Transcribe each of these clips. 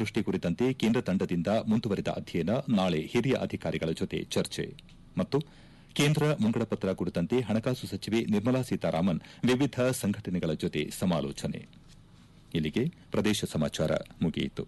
ಅತಿವೃಷ್ಟಿ ಕುರಿತಂತೆ ಕೇಂದ್ರ ತಂಡದಿಂದ ಮುಂದುವರಿದ ಅಧ್ಯಯನ ನಾಳೆ ಹಿರಿಯ ಅಧಿಕಾರಿಗಳ ಜೊತೆ ಚರ್ಚೆ ಮತ್ತು ಕೇಂದ್ರ ಮುಂಗಡಪತ್ರ ಕುರಿತಂತೆ ಹಣಕಾಸು ಸಚಿವೆ ನಿರ್ಮಲಾ ಸೀತಾರಾಮನ್ ವಿವಿಧ ಸಂಘಟನೆಗಳ ಜೊತೆ ಸಮಾಲೋಚನೆ ಇಲ್ಲಿಗೆ ಪ್ರದೇಶ ಸಮಾಚಾರ ಮುಗಿಯಿತು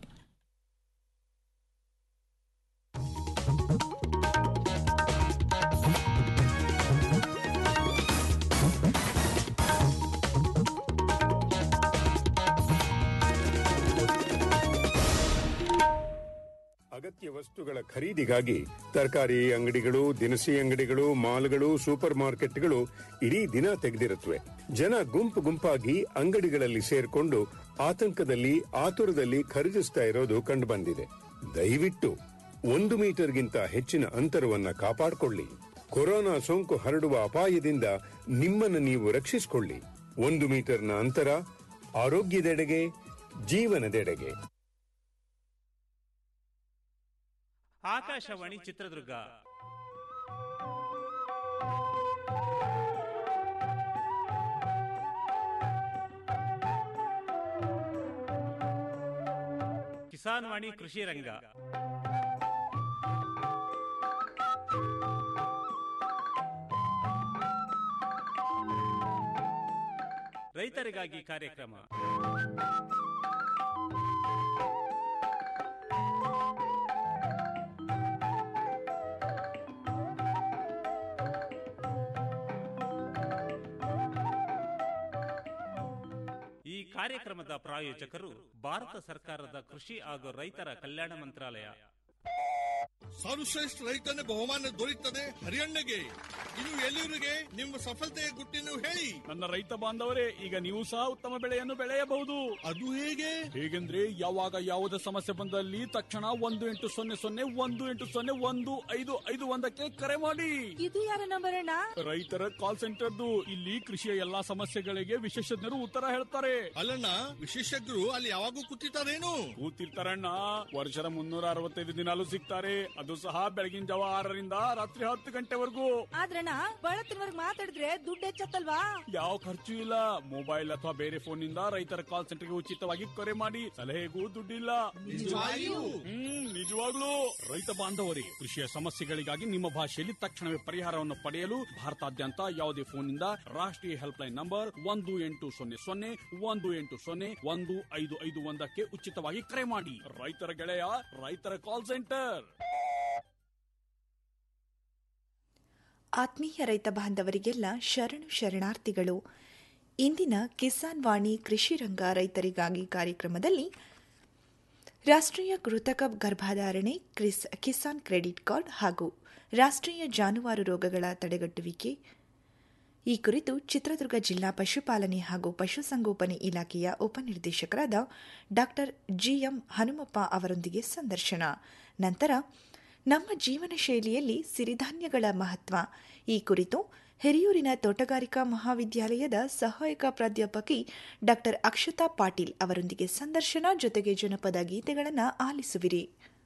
ಅಗತ್ಯ ವಸ್ತುಗಳ ಖರೀದಿಗಾಗಿ ತರಕಾರಿ ಅಂಗಡಿಗಳು ದಿನಸಿ ಅಂಗಡಿಗಳು ಮಾಲ್ಗಳು ಸೂಪರ್ ಮಾರ್ಕೆಟ್ಗಳು ಇಡೀ ದಿನ ತೆಗೆದಿರುತ್ತವೆ ಜನ ಗುಂಪು ಗುಂಪಾಗಿ ಅಂಗಡಿಗಳಲ್ಲಿ ಸೇರ್ಕೊಂಡು ಆತಂಕದಲ್ಲಿ ಆತುರದಲ್ಲಿ ಖರೀದಿಸ್ತಾ ಇರೋದು ಕಂಡುಬಂದಿದೆ ದಯವಿಟ್ಟು ಒಂದು ಮೀಟರ್ಗಿಂತ ಹೆಚ್ಚಿನ ಅಂತರವನ್ನ ಕಾಪಾಡಿಕೊಳ್ಳಿ ಕೊರೋನಾ ಸೋಂಕು ಹರಡುವ ಅಪಾಯದಿಂದ ನಿಮ್ಮನ್ನು ನೀವು ರಕ್ಷಿಸಿಕೊಳ್ಳಿ ಒಂದು ಮೀಟರ್ನ ಅಂತರ ಆರೋಗ್ಯದೆಡೆಗೆ ಜೀವನದೆಡೆಗೆ ಆಕಾಶವಾಣಿ ಚಿತ್ರದುರ್ಗ ಕಿಸಾನ್ ವಾಣಿ ಕೃಷಿ ರಂಗ ರೈತರಿಗಾಗಿ ಕಾರ್ಯಕ್ರಮ ಈ ಕಾರ್ಯಕ್ರಮದ ಪ್ರಾಯೋಜಕರು ಭಾರತ ಸರ್ಕಾರದ ಕೃಷಿ ಹಾಗೂ ರೈತರ ಕಲ್ಯಾಣ ಮಂತ್ರಾಲಯ ಸರ್ವಶ್ರೇಷ್ಠ ರೈತನ ಬಹುಮಾನ ದೊರೆಯುತ್ತದೆ ಹರಿಯಣ್ಣಗೆ ಇನ್ನು ಎಲ್ಲಿವರಿಗೆ ನಿಮ್ಮ ಸಫಲತೆಯ ಗುಟ್ಟಿನ ಹೇಳಿ ನನ್ನ ರೈತ ಬಾಂಧವರೇ ಈಗ ನೀವು ಸಹ ಉತ್ತಮ ಬೆಳೆಯನ್ನು ಬೆಳೆಯಬಹುದು ಅದು ಹೇಗೆ ಹೇಗೆಂದ್ರೆ ಯಾವಾಗ ಯಾವುದೇ ಸಮಸ್ಯೆ ಬಂದಲ್ಲಿ ತಕ್ಷಣ ಒಂದು ಎಂಟು ಸೊನ್ನೆ ಸೊನ್ನೆ ಒಂದು ಎಂಟು ಸೊನ್ನೆ ಒಂದು ಐದು ಐದು ಒಂದಕ್ಕೆ ಕರೆ ಮಾಡಿ ಇದು ಯಾರ ನಂಬರ್ ಅಣ್ಣ ರೈತರ ಕಾಲ್ ಸೆಂಟರ್ದು ಇಲ್ಲಿ ಕೃಷಿಯ ಎಲ್ಲಾ ಸಮಸ್ಯೆಗಳಿಗೆ ವಿಶೇಷಜ್ಞರು ಉತ್ತರ ಹೇಳ್ತಾರೆ ಅಲ್ಲಣ್ಣ ವಿಶೇಷಜ್ಞರು ಅಲ್ಲಿ ಯಾವಾಗೂ ಕೂತಿರ್ತಾರೇನು ಕೂತಿರ್ತಾರಣ್ಣ ವರ್ಷದ ಮುನ್ನೂರ ಅರವತ್ತೈದು ದಿನಾಲು ಸಿಗ್ತಾರೆ ಅದು ಸಹ ಬೆಳಗಿನ ಜಾವ ಆರರಿಂದ ರಾತ್ರಿ ಹತ್ತು ಗಂಟೆವರೆಗೂ ಆದ್ರಣ್ಣ ಬಳತ್ತಿನವರ್ಗ್ ಮಾತಾಡಿದ್ರೆ ದುಡ್ಡು ಹೆಚ್ಚತ್ತಲ್ವಾ ಯಾವ ಖರ್ಚು ಇಲ್ಲ ಮೊಬೈಲ್ ಅಥವಾ ಬೇರೆ ಫೋನ್ ನಿಂದ ರೈತರ ಕಾಲ್ ಸೆಂಟರ್ಗೆ ಉಚಿತವಾಗಿ ಕರೆ ಮಾಡಿ ಸಲಹೆಗೂ ದುಡ್ಡಿಲ್ಲ ನಿಜವಾಗಿಯೂ? ಹ್ಮ್ ನಿಜವಾಗ್ಲೂ ರೈತ ಬಾಂಧವರೇ ಕೃಷಿಯ ಸಮಸ್ಯೆಗಳಿಗಾಗಿ ನಿಮ್ಮ ಭಾಷೆಯಲ್ಲಿ ತಕ್ಷಣವೇ ಪರಿಹಾರವನ್ನು ಪಡೆಯಲು ಭಾರತಾದ್ಯಂತ ಯಾವುದೇ ಫೋನ್ ನಿಂದ ರಾಷ್ಟ್ರೀಯ ಹೆಲ್ಪ್ ಲೈನ್ ನಂಬರ್ ಒಂದು ಎಂಟು ಸೊನ್ನೆ ಸೊನ್ನೆ ಒಂದು ಎಂಟು ಸೊನ್ನೆ ಒಂದು ಐದು ಐದು ಒಂದಕ್ಕೆ ಉಚಿತವಾಗಿ ಕರೆ ಮಾಡಿ ರೈತರ ಗೆಳೆಯ ರೈತರ ಕಾಲ್ ಸೆಂಟರ್ ಆತ್ಮೀಯ ರೈತ ಬಾಂಧವರಿಗೆಲ್ಲ ಶರಣು ಶರಣಾರ್ಥಿಗಳು ಇಂದಿನ ಕಿಸಾನ್ ವಾಣಿ ಕೃಷಿ ರಂಗ ರೈತರಿಗಾಗಿ ಕಾರ್ಯಕ್ರಮದಲ್ಲಿ ರಾಷ್ಟ್ರೀಯ ಕೃತಕ ಗರ್ಭಧಾರಣೆ ಕ್ರಿಸ್ ಕಿಸಾನ್ ಕ್ರೆಡಿಟ್ ಕಾರ್ಡ್ ಹಾಗೂ ರಾಷ್ಟ್ರೀಯ ಜಾನುವಾರು ರೋಗಗಳ ತಡೆಗಟ್ಟುವಿಕೆ ಈ ಕುರಿತು ಚಿತ್ರದುರ್ಗ ಜಿಲ್ಲಾ ಪಶುಪಾಲನೆ ಹಾಗೂ ಪಶುಸಂಗೋಪನೆ ಇಲಾಖೆಯ ಉಪನಿರ್ದೇಶಕರಾದ ಡಾ ಜಿಎಂ ಹನುಮಪ್ಪ ಅವರೊಂದಿಗೆ ಸಂದರ್ಶನ ನಂತರ ನಮ್ಮ ಜೀವನ ಶೈಲಿಯಲ್ಲಿ ಸಿರಿಧಾನ್ಯಗಳ ಮಹತ್ವ ಈ ಕುರಿತು ಹಿರಿಯೂರಿನ ತೋಟಗಾರಿಕಾ ಮಹಾವಿದ್ಯಾಲಯದ ಸಹಾಯಕ ಪ್ರಾಧ್ಯಾಪಕಿ ಡಾ ಅಕ್ಷತಾ ಪಾಟೀಲ್ ಅವರೊಂದಿಗೆ ಸಂದರ್ಶನ ಜೊತೆಗೆ ಜನಪದ ಗೀತೆಗಳನ್ನು ಆಲಿಸುವಿರಿ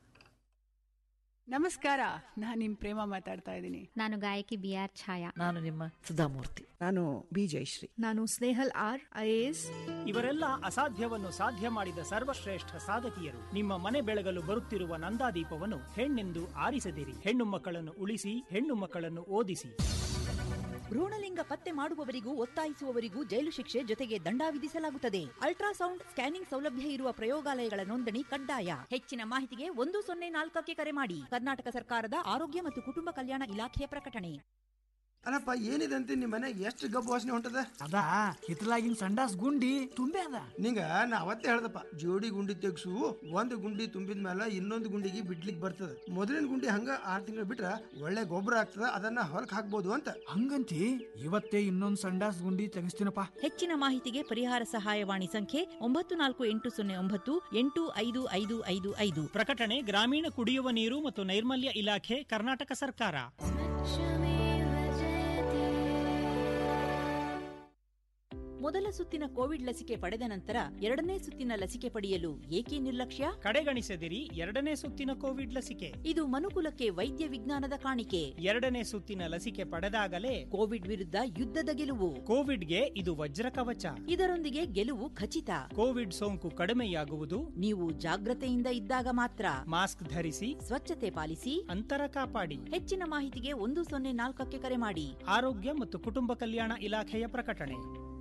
ನಮಸ್ಕಾರ ನಾನು ನಿಮ್ ಪ್ರೇಮ ಮಾತಾಡ್ತಾ ಇದ್ದೀನಿ ನಾನು ಗಾಯಕಿ ಬಿ ಆರ್ ಛಾಯಾ ನಾನು ನಿಮ್ಮ ಸುಧಾಮೂರ್ತಿ ನಾನು ಬಿ ಜಯಶ್ರೀ ನಾನು ಸ್ನೇಹಲ್ ಆರ್ ಐಎಎಸ್ ಇವರೆಲ್ಲ ಅಸಾಧ್ಯವನ್ನು ಸಾಧ್ಯ ಮಾಡಿದ ಸರ್ವಶ್ರೇಷ್ಠ ಸಾಧಕಿಯರು ನಿಮ್ಮ ಮನೆ ಬೆಳಗಲು ಬರುತ್ತಿರುವ ನಂದಾದೀಪವನ್ನು ಹೆಣ್ಣೆಂದು ಆರಿಸದಿರಿ ಹೆಣ್ಣು ಮಕ್ಕಳನ್ನು ಉಳಿಸಿ ಹೆಣ್ಣು ಮಕ್ಕಳನ್ನು ಓದಿಸಿ ಭ್ರೂಣಲಿಂಗ ಪತ್ತೆ ಮಾಡುವವರಿಗೂ ಒತ್ತಾಯಿಸುವವರಿಗೂ ಜೈಲು ಶಿಕ್ಷೆ ಜೊತೆಗೆ ದಂಡ ವಿಧಿಸಲಾಗುತ್ತದೆ ಅಲ್ಟ್ರಾಸೌಂಡ್ ಸ್ಕ್ಯಾನಿಂಗ್ ಸೌಲಭ್ಯ ಇರುವ ಪ್ರಯೋಗಾಲಯಗಳ ನೋಂದಣಿ ಕಡ್ಡಾಯ ಹೆಚ್ಚಿನ ಮಾಹಿತಿಗೆ ಒಂದು ಸೊನ್ನೆ ನಾಲ್ಕಕ್ಕೆ ಕರೆ ಮಾಡಿ ಕರ್ನಾಟಕ ಸರ್ಕಾರದ ಆರೋಗ್ಯ ಮತ್ತು ಕುಟುಂಬ ಕಲ್ಯಾಣ ಇಲಾಖೆಯ ಪ್ರಕಟಣೆ ಅಲ್ಲಪ್ಪ ಏನಿದೆ ಅಂತ ನಿಮ್ಮ ಮನೆ ಎಷ್ಟು ಗಬ್ಬು ವಾಸನೆ ಹೊಂಟದ ಅದ ಹಿತ್ತಲಾಗಿನ ಸಂಡಾಸ್ ಗುಂಡಿ ತುಂಬೆ ಅದ ನಿಂಗ ನಾ ಅವತ್ತೇ ಹೇಳ್ದಪ್ಪ ಜೋಡಿ ಗುಂಡಿ ತೆಗ್ಸು ಒಂದು ಗುಂಡಿ ತುಂಬಿದ ಮೇಲೆ ಇನ್ನೊಂದು ಗುಂಡಿಗೆ ಬಿಡ್ಲಿಕ್ ಬರ್ತದ ಮೊದಲಿನ ಗುಂಡಿ ಹಂಗ ಆರ್ ತಿಂಗಳು ಬಿಟ್ರ ಒಳ್ಳೆ ಗೊಬ್ಬರ ಆಗ್ತದ ಅದನ್ನ ಹೊಲಕ್ ಹಾಕ್ಬೋದು ಅಂತ ಹಂಗಂತಿ ಇವತ್ತೇ ಇನ್ನೊಂದ್ ಸಂಡಾಸ್ ಗುಂಡಿ ತೆಗಿಸ್ತೀನಪ್ಪ ಹೆಚ್ಚಿನ ಮಾಹಿತಿಗೆ ಪರಿಹಾರ ಸಹಾಯವಾಣಿ ಸಂಖ್ಯೆ ಒಂಬತ್ತು ನಾಲ್ಕು ಎಂಟು ಸೊನ್ನೆ ಒಂಬತ್ತು ಎಂಟು ಐದು ಐದು ಐದು ಐದು ಪ್ರಕಟಣೆ ಗ್ರಾಮೀಣ ಕುಡಿಯುವ ನೀರು ಮತ್ತು ನೈರ್ಮಲ್ಯ ಇಲಾಖೆ ಕರ್ನಾಟಕ ಸರ್ಕಾರ ಮೊದಲ ಸುತ್ತಿನ ಕೋವಿಡ್ ಲಸಿಕೆ ಪಡೆದ ನಂತರ ಎರಡನೇ ಸುತ್ತಿನ ಲಸಿಕೆ ಪಡೆಯಲು ಏಕೆ ನಿರ್ಲಕ್ಷ್ಯ ಕಡೆಗಣಿಸದಿರಿ ಎರಡನೇ ಸುತ್ತಿನ ಕೋವಿಡ್ ಲಸಿಕೆ ಇದು ಮನುಕುಲಕ್ಕೆ ವೈದ್ಯ ವಿಜ್ಞಾನದ ಕಾಣಿಕೆ ಎರಡನೇ ಸುತ್ತಿನ ಲಸಿಕೆ ಪಡೆದಾಗಲೇ ಕೋವಿಡ್ ವಿರುದ್ಧ ಯುದ್ಧದ ಗೆಲುವು ಕೋವಿಡ್ಗೆ ಇದು ವಜ್ರ ಕವಚ ಇದರೊಂದಿಗೆ ಗೆಲುವು ಖಚಿತ ಕೋವಿಡ್ ಸೋಂಕು ಕಡಿಮೆಯಾಗುವುದು ನೀವು ಜಾಗ್ರತೆಯಿಂದ ಇದ್ದಾಗ ಮಾತ್ರ ಮಾಸ್ಕ್ ಧರಿಸಿ ಸ್ವಚ್ಛತೆ ಪಾಲಿಸಿ ಅಂತರ ಕಾಪಾಡಿ ಹೆಚ್ಚಿನ ಮಾಹಿತಿಗೆ ಒಂದು ಸೊನ್ನೆ ನಾಲ್ಕಕ್ಕೆ ಕರೆ ಮಾಡಿ ಆರೋಗ್ಯ ಮತ್ತು ಕುಟುಂಬ ಕಲ್ಯಾಣ ಇಲಾಖೆಯ ಪ್ರಕಟಣೆ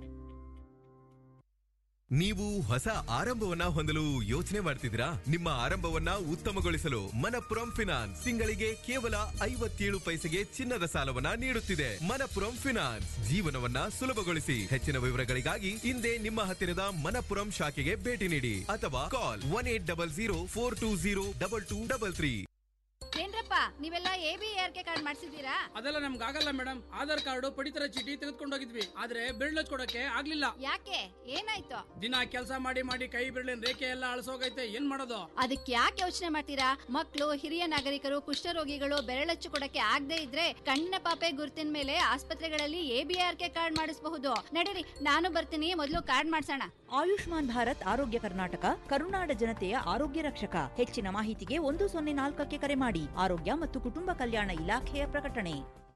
ನೀವು ಹೊಸ ಆರಂಭವನ್ನ ಹೊಂದಲು ಯೋಚನೆ ಮಾಡ್ತಿದ್ದೀರಾ ನಿಮ್ಮ ಆರಂಭವನ್ನ ಉತ್ತಮಗೊಳಿಸಲು ಮನಪುರಂ ಫಿನಾನ್ಸ್ ತಿಂಗಳಿಗೆ ಕೇವಲ ಐವತ್ತೇಳು ಪೈಸೆಗೆ ಚಿನ್ನದ ಸಾಲವನ್ನ ನೀಡುತ್ತಿದೆ ಮನಪುರಂ ಫಿನಾನ್ಸ್ ಜೀವನವನ್ನ ಸುಲಭಗೊಳಿಸಿ ಹೆಚ್ಚಿನ ವಿವರಗಳಿಗಾಗಿ ಹಿಂದೆ ನಿಮ್ಮ ಹತ್ತಿರದ ಮನಪುರಂ ಶಾಖೆಗೆ ಭೇಟಿ ನೀಡಿ ಅಥವಾ call one eight double zero four two zero double two double three ಏನ್ರಪ್ಪ ನೀವೆಲ್ಲ A B R K card ಮಾಡಿಸಿದೀರಾ ಅದೆಲ್ಲ ನಮ್ಗೆ ಆಗಲ್ಲ ಮೇಡಮ್ ಆಧಾರ್ ಕಾರ್ಡ್ ಪಡಿತರ ಚೀಟಿ ತೆಗೆದುಕೊಂಡು ಹೋಗಿದ್ವಿ ಆದ್ರೆ ಬಿರ್ಳ ಕೊಡಕ್ಕೆ ಆಗ್ಲಿಲ್ಲ ಯಾಕೆ ಏನಾಯ್ತು ದಿನ ಕೆಲಸ ಮಾಡಿ ಮಾಡಿ ಕೈ ಬಿರ್ಲಿನ ರೇಖೆ ಎಲ್ಲ ಅಳಸೋಗೈತೆ ಏನ್ ಮಾಡೋದು ಅದಕ್ಕೆ ಯಾಕೆ ಯೋಚನೆ ಮಾಡ್ತೀರಾ ಮಕ್ಕಳು ಹಿರಿಯ ನಾಗರಿಕರು ಕುಷ್ಠರೋಗಿಗಳು ಬೆರಳಚ್ಚು ಕೊಡಕ್ಕೆ ಆಗದೆ ಇದ್ರೆ ಕಣ್ಣಿನ ಪಾಪೆ ಗುರುತಿನ ಮೇಲೆ ಆಸ್ಪತ್ರೆಗಳಲ್ಲಿ A B R K card ಮಾಡಿಸಬಹುದು ನಡೀರಿ ನಾನು ಬರ್ತೀನಿ ಮೊದಲು ಕಾರ್ಡ್ ಮಾಡ್ಸೋಣ ಆಯುಷ್ಮಾನ್ ಭಾರತ್ ಆರೋಗ್ಯ ಕರ್ನಾಟಕ ಕರುನಾಡ ಜನತೆಯ ಆರೋಗ್ಯ ರಕ್ಷಕ ಹೆಚ್ಚಿನ ಮಾಹಿತಿಗೆ ಒಂದು ಸೊನ್ನೆ ನಾಲ್ಕಕ್ಕೆ ಕರೆ ಮಾಡಿ ಆರೋಗ್ಯ ಮತ್ತು ಕುಟುಂಬ ಕಲ್ಯಾಣ ಇಲಾಖೆಯ ಪ್ರಕಟಣೆ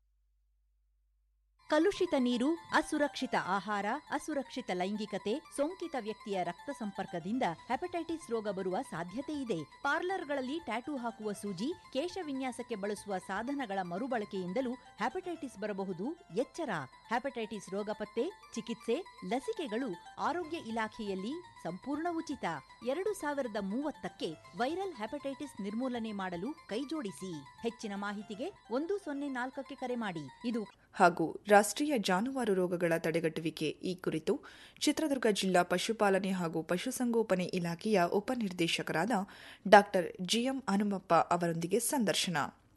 ಕಲುಷಿತ ನೀರು ಅಸುರಕ್ಷಿತ ಆಹಾರ ಅಸುರಕ್ಷಿತ ಲೈಂಗಿಕತೆ ಸೋಂಕಿತ ವ್ಯಕ್ತಿಯ ರಕ್ತ ಸಂಪರ್ಕದಿಂದ ಹೆಪಟೈಟಿಸ್ ರೋಗ ಬರುವ ಸಾಧ್ಯತೆ ಇದೆ ಪಾರ್ಲರ್ಗಳಲ್ಲಿ ಟ್ಯಾಟೂ ಹಾಕುವ ಸೂಜಿ ಕೇಶ ವಿನ್ಯಾಸಕ್ಕೆ ಬಳಸುವ ಸಾಧನಗಳ ಮರುಬಳಕೆಯಿಂದಲೂ ಹೆಪಟೈಟಿಸ್ ಬರಬಹುದು ಎಚ್ಚರ ಹೆಪಟೈಟಿಸ್ ರೋಗ ಪತ್ತೆ ಚಿಕಿತ್ಸೆ ಲಸಿಕೆಗಳು ಆರೋಗ್ಯ ಇಲಾಖೆಯಲ್ಲಿ ಸಂಪೂರ್ಣ ಉಚಿತ ಎರಡು ಸಾವಿರದ ಮೂವತ್ತಕ್ಕೆ ವೈರಲ್ ಹೆಪಟೈಟಿಸ್ ನಿರ್ಮೂಲನೆ ಮಾಡಲು ಕೈಜೋಡಿಸಿ ಹೆಚ್ಚಿನ ಮಾಹಿತಿಗೆ ಒಂದು ಸೊನ್ನೆ ನಾಲ್ಕಕ್ಕೆ ಕರೆ ಮಾಡಿ ಇದು ಹಾಗೂ ರಾಷ್ಟ್ರೀಯ ಜಾನುವಾರು ರೋಗಗಳ ತಡೆಗಟ್ಟುವಿಕೆ ಈ ಕುರಿತು ಚಿತ್ರದುರ್ಗ ಜಿಲ್ಲಾ ಪಶುಪಾಲನೆ ಹಾಗೂ ಪಶುಸಂಗೋಪನೆ ಇಲಾಖೆಯ ಉಪನಿರ್ದೇಶಕರಾದ ಡಾ ಜಿಎಂ ಹನುಮಪ್ಪ ಅವರೊಂದಿಗೆ ಸಂದರ್ಶನ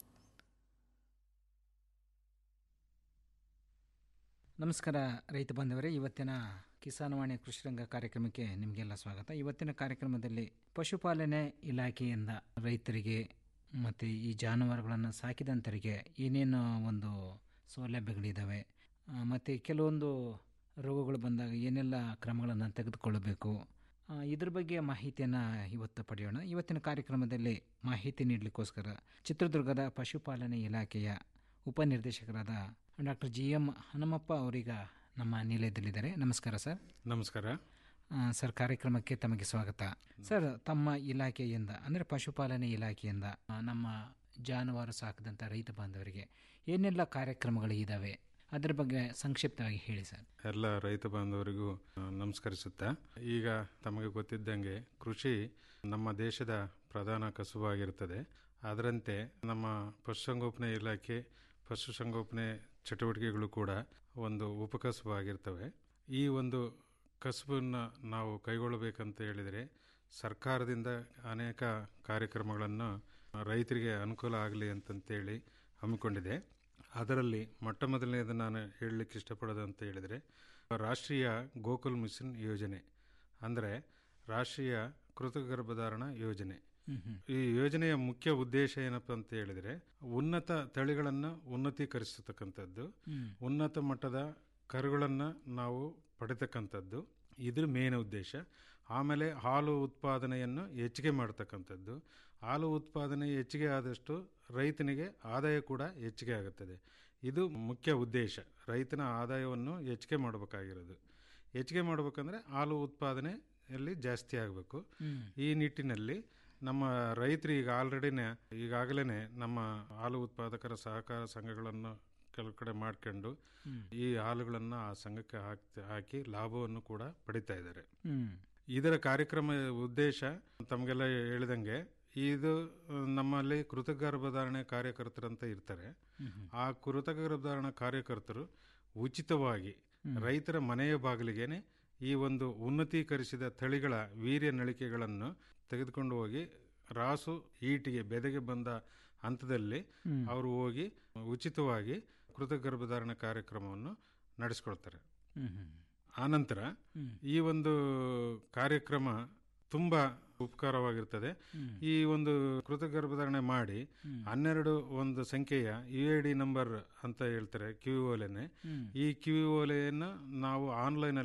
ನಮಸ್ಕಾರ ರೈತ ಬಾಂಧವರೇ ಇವತ್ತಿನ ಕಿಸಾನವಾಣಿ ಕೃಷಿರಂಗ ಕಾರ್ಯಕ್ರಮಕ್ಕೆ ನಿಮಗೆಲ್ಲ ಸ್ವಾಗತ ಇವತ್ತಿನ ಕಾರ್ಯಕ್ರಮದಲ್ಲಿ ಪಶುಪಾಲನೆ ಇಲಾಖೆಯಿಂದ ರೈತರಿಗೆ ಮತ್ತು ಈ ಜಾನುವಾರುಗಳನ್ನು ಸಾಕಿದಂಥರಿಗೆ ಏನೇನು ಒಂದು ಸೌಲಭ್ಯಗಳಿದ್ದಾವೆ ಮತ್ತು ಕೆಲವೊಂದು ರೋಗಗಳು ಬಂದಾಗ ಏನೆಲ್ಲ ಕ್ರಮಗಳನ್ನು ತೆಗೆದುಕೊಳ್ಳಬೇಕು ಆ, ಇದ್ರ ಬಗ್ಗೆ ಮಾಹಿತಿಯನ್ನು ಇವತ್ತು ಪಡೆಯೋಣ ಇವತ್ತಿನ ಕಾರ್ಯಕ್ರಮದಲ್ಲಿ ಮಾಹಿತಿ ನೀಡಲಿಕ್ಕೋಸ್ಕರ ಚಿತ್ರದುರ್ಗದ ಪಶುಪಾಲನೆ ಇಲಾಖೆಯ ಉಪನಿರ್ದೇಶಕರಾದ ಡಾಕ್ಟರ್ ಜಿ ಎಂ ಹನುಮಪ್ಪ ಅವರೀಗ ನಮ್ಮ ನಿಲಯದಲ್ಲಿದ್ದಾರೆ ನಮಸ್ಕಾರ ಸರ್ ನಮಸ್ಕಾರ ಆ, ಸರ್ ಕಾರ್ಯಕ್ರಮಕ್ಕೆ ತಮಗೆ ಸ್ವಾಗತ ಸರ್ ತಮ್ಮ ಇಲಾಖೆಯಿಂದ ಅಂದರೆ ಪಶುಪಾಲನೆ ಇಲಾಖೆಯಿಂದ ಆ, ನಮ್ಮ ಜಾನುವಾರು ಸಾಕಿದಂಥ ರೈತ ಬಾಂಧವರಿಗೆ ಏನೆಲ್ಲ ಕಾರ್ಯಕ್ರಮಗಳು ಇದ್ದಾವೆ ಅದರ ಬಗ್ಗೆ ಸಂಕ್ಷಿಪ್ತವಾಗಿ ಹೇಳಿ ಸರ್ ಎಲ್ಲ ರೈತ ಬಾಂಧವರಿಗೂ ಆ, ನಮಸ್ಕರಿಸುತ್ತಾ ಈಗ ತಮಗೆ ಗೊತ್ತಿದ್ದಂಗೆ ಕೃಷಿ ನಮ್ಮ ದೇಶದ ಪ್ರಧಾನ ಕಸುಬಾಗಿರುತ್ತದೆ ಅದರಂತೆ ನಮ್ಮ ಪಶುಸಂಗೋಪನೆ ಇಲಾಖೆ ಪಶುಸಂಗೋಪನೆ ಚಟುವಟಿಕೆಗಳು ಕೂಡ ಒಂದು ಉಪಕಸುಬಾಗಿರ್ತವೆ ಈ ಒಂದು ಕಸುಬನ್ನು ನಾವು ಕೈಗೊಳ್ಳಬೇಕಂತ ಹೇಳಿದರೆ ಸರ್ಕಾರದಿಂದ ಅನೇಕ ಕಾರ್ಯಕ್ರಮಗಳನ್ನು ರೈತರಿಗೆ ಅನುಕೂಲ ಆಗಲಿ ಅಂತಂತೇಳಿ ಹಮ್ಮಿಕೊಂಡಿದೆ ಅದರಲ್ಲಿ ಮೊಟ್ಟ ಮೊದಲನೇದು ನಾನು ಹೇಳಲಿಕ್ಕೆ ಇಷ್ಟಪಡೋದು ಅಂತ ಹೇಳಿದರೆ ರಾಷ್ಟ್ರೀಯ ಗೋಕುಲ್ ಮಿಷನ್ ಯೋಜನೆ ಅಂದರೆ ರಾಷ್ಟ್ರೀಯ ಕೃತಕ ಗರ್ಭಧಾರಣ ಯೋಜನೆ ಈ ಯೋಜನೆಯ ಮುಖ್ಯ ಉದ್ದೇಶ ಏನಪ್ಪ ಅಂತ ಹೇಳಿದರೆ ಉನ್ನತ ತಳಿಗಳನ್ನು ಉನ್ನತೀಕರಿಸತಕ್ಕಂಥದ್ದು ಹ್ಮ್. ಉನ್ನತ ಮಟ್ಟದ ಕರುಗಳನ್ನು ನಾವು ಪಡಿತಕ್ಕಂಥದ್ದು ಇದ್ರ ಮೇನ್ ಉದ್ದೇಶ ಆಮೇಲೆ ಹಾಲು ಉತ್ಪಾದನೆಯನ್ನು ಹೆಚ್ಚಿಗೆ ಮಾಡ್ತಕ್ಕಂಥದ್ದು ಹಾಲು ಉತ್ಪಾದನೆ ಹೆಚ್ಚಿಗೆ ಆದಷ್ಟು ರೈತನಿಗೆ ಆದಾಯ ಕೂಡ ಹೆಚ್ಚಿಗೆ ಆಗುತ್ತದೆ ಇದು ಮುಖ್ಯ ಉದ್ದೇಶ ರೈತನ ಆದಾಯವನ್ನು ಹೆಚ್ಚಿಗೆ ಮಾಡಬೇಕಾಗಿರೋದು ಹೆಚ್ಚಿಗೆ ಮಾಡಬೇಕಂದ್ರೆ ಹಾಲು ಉತ್ಪಾದನೆಯಲ್ಲಿ ಜಾಸ್ತಿ ಆಗಬೇಕು ಹ್ಮ್. ಈ ನಿಟ್ಟಿನಲ್ಲಿ ನಮ್ಮ ರೈತರು ಈಗ ಆಲ್ರೆಡಿನೇ ಈಗಾಗಲೇ ನಮ್ಮ ಹಾಲು ಉತ್ಪಾದಕರ ಸಹಕಾರ ಸಂಘಗಳನ್ನು ಕೆಲವು ಕಡೆ ಮಾಡ್ಕೊಂಡು ಹ್ಮ್. ಈ ಹಾಲುಗಳನ್ನು ಆ ಸಂಘಕ್ಕೆ ಹಾಕಿ ಹಾಕಿ ಲಾಭವನ್ನು ಕೂಡ ಪಡಿತಾ ಇದ್ದಾರೆ ಹ್ಮ್. ಇದರ ಕಾರ್ಯಕ್ರಮ ಉದ್ದೇಶ ತಮಗೆಲ್ಲ ಹೇಳಿದಂಗೆ ಇದು ಆ, ನಮ್ಮಲ್ಲಿ ಕೃತಕ ಗರ್ಭಧಾರಣೆ ಕಾರ್ಯಕರ್ತರಂತ ಇರ್ತಾರೆ ಹ್ಮ್ ಹ್ಮ್. ಆ ಕೃತಕ ಗರ್ಭಧಾರಣ ಕಾರ್ಯಕರ್ತರು ಉಚಿತವಾಗಿ ಹ್ಮ್. ರೈತರ ಮನೆಯ ಬಾಗಿಲಿಗೇನೆ ಈ ಒಂದು ಉನ್ನತೀಕರಿಸಿದ ತಳಿಗಳ ವೀರ್ಯ ನಳಿಕೆಗಳನ್ನು ತೆಗೆದುಕೊಂಡು ಹೋಗಿ ರಾಸು ಈಟಿಗೆ ಬೆದೆಗೆ ಬಂದ ಹಂತದಲ್ಲಿ ಹ್ಮ್. ಅವರು ಹೋಗಿ ಉಚಿತವಾಗಿ ಕೃತಕ ಗರ್ಭಧಾರಣ ಕಾರ್ಯಕ್ರಮವನ್ನು ನಡೆಸ್ಕೊಳ್ತಾರೆ ಹ್ಮ್ ಹ್ಮ್. ಆನಂತರ ಹ್ಮ್. ಈ ಒಂದು ಕಾರ್ಯಕ್ರಮ ತುಂಬ ಉಪಕಾರವಾಗಿರ್ತದೆ ಹ್ಮ್. ಈ ಒಂದು ಕೃತಕ ಗರ್ಭಧಾರಣೆ ಮಾಡಿ ಹ್ಮ್. ಹನ್ನೆರಡು ಒಂದು ಸಂಖ್ಯೆಯ ಯು ಎ ಡಿ ನಂಬರ್ ಅಂತ ಹೇಳ್ತಾರೆ ಕ್ಯೂ ಓಲೆನೆ ಹ್ಮ್. ಈ ಕ್ಯೂ ಓಲೆಯನ್ನು ನಾವು ಆನ್ಲೈನಲ್ಲಿ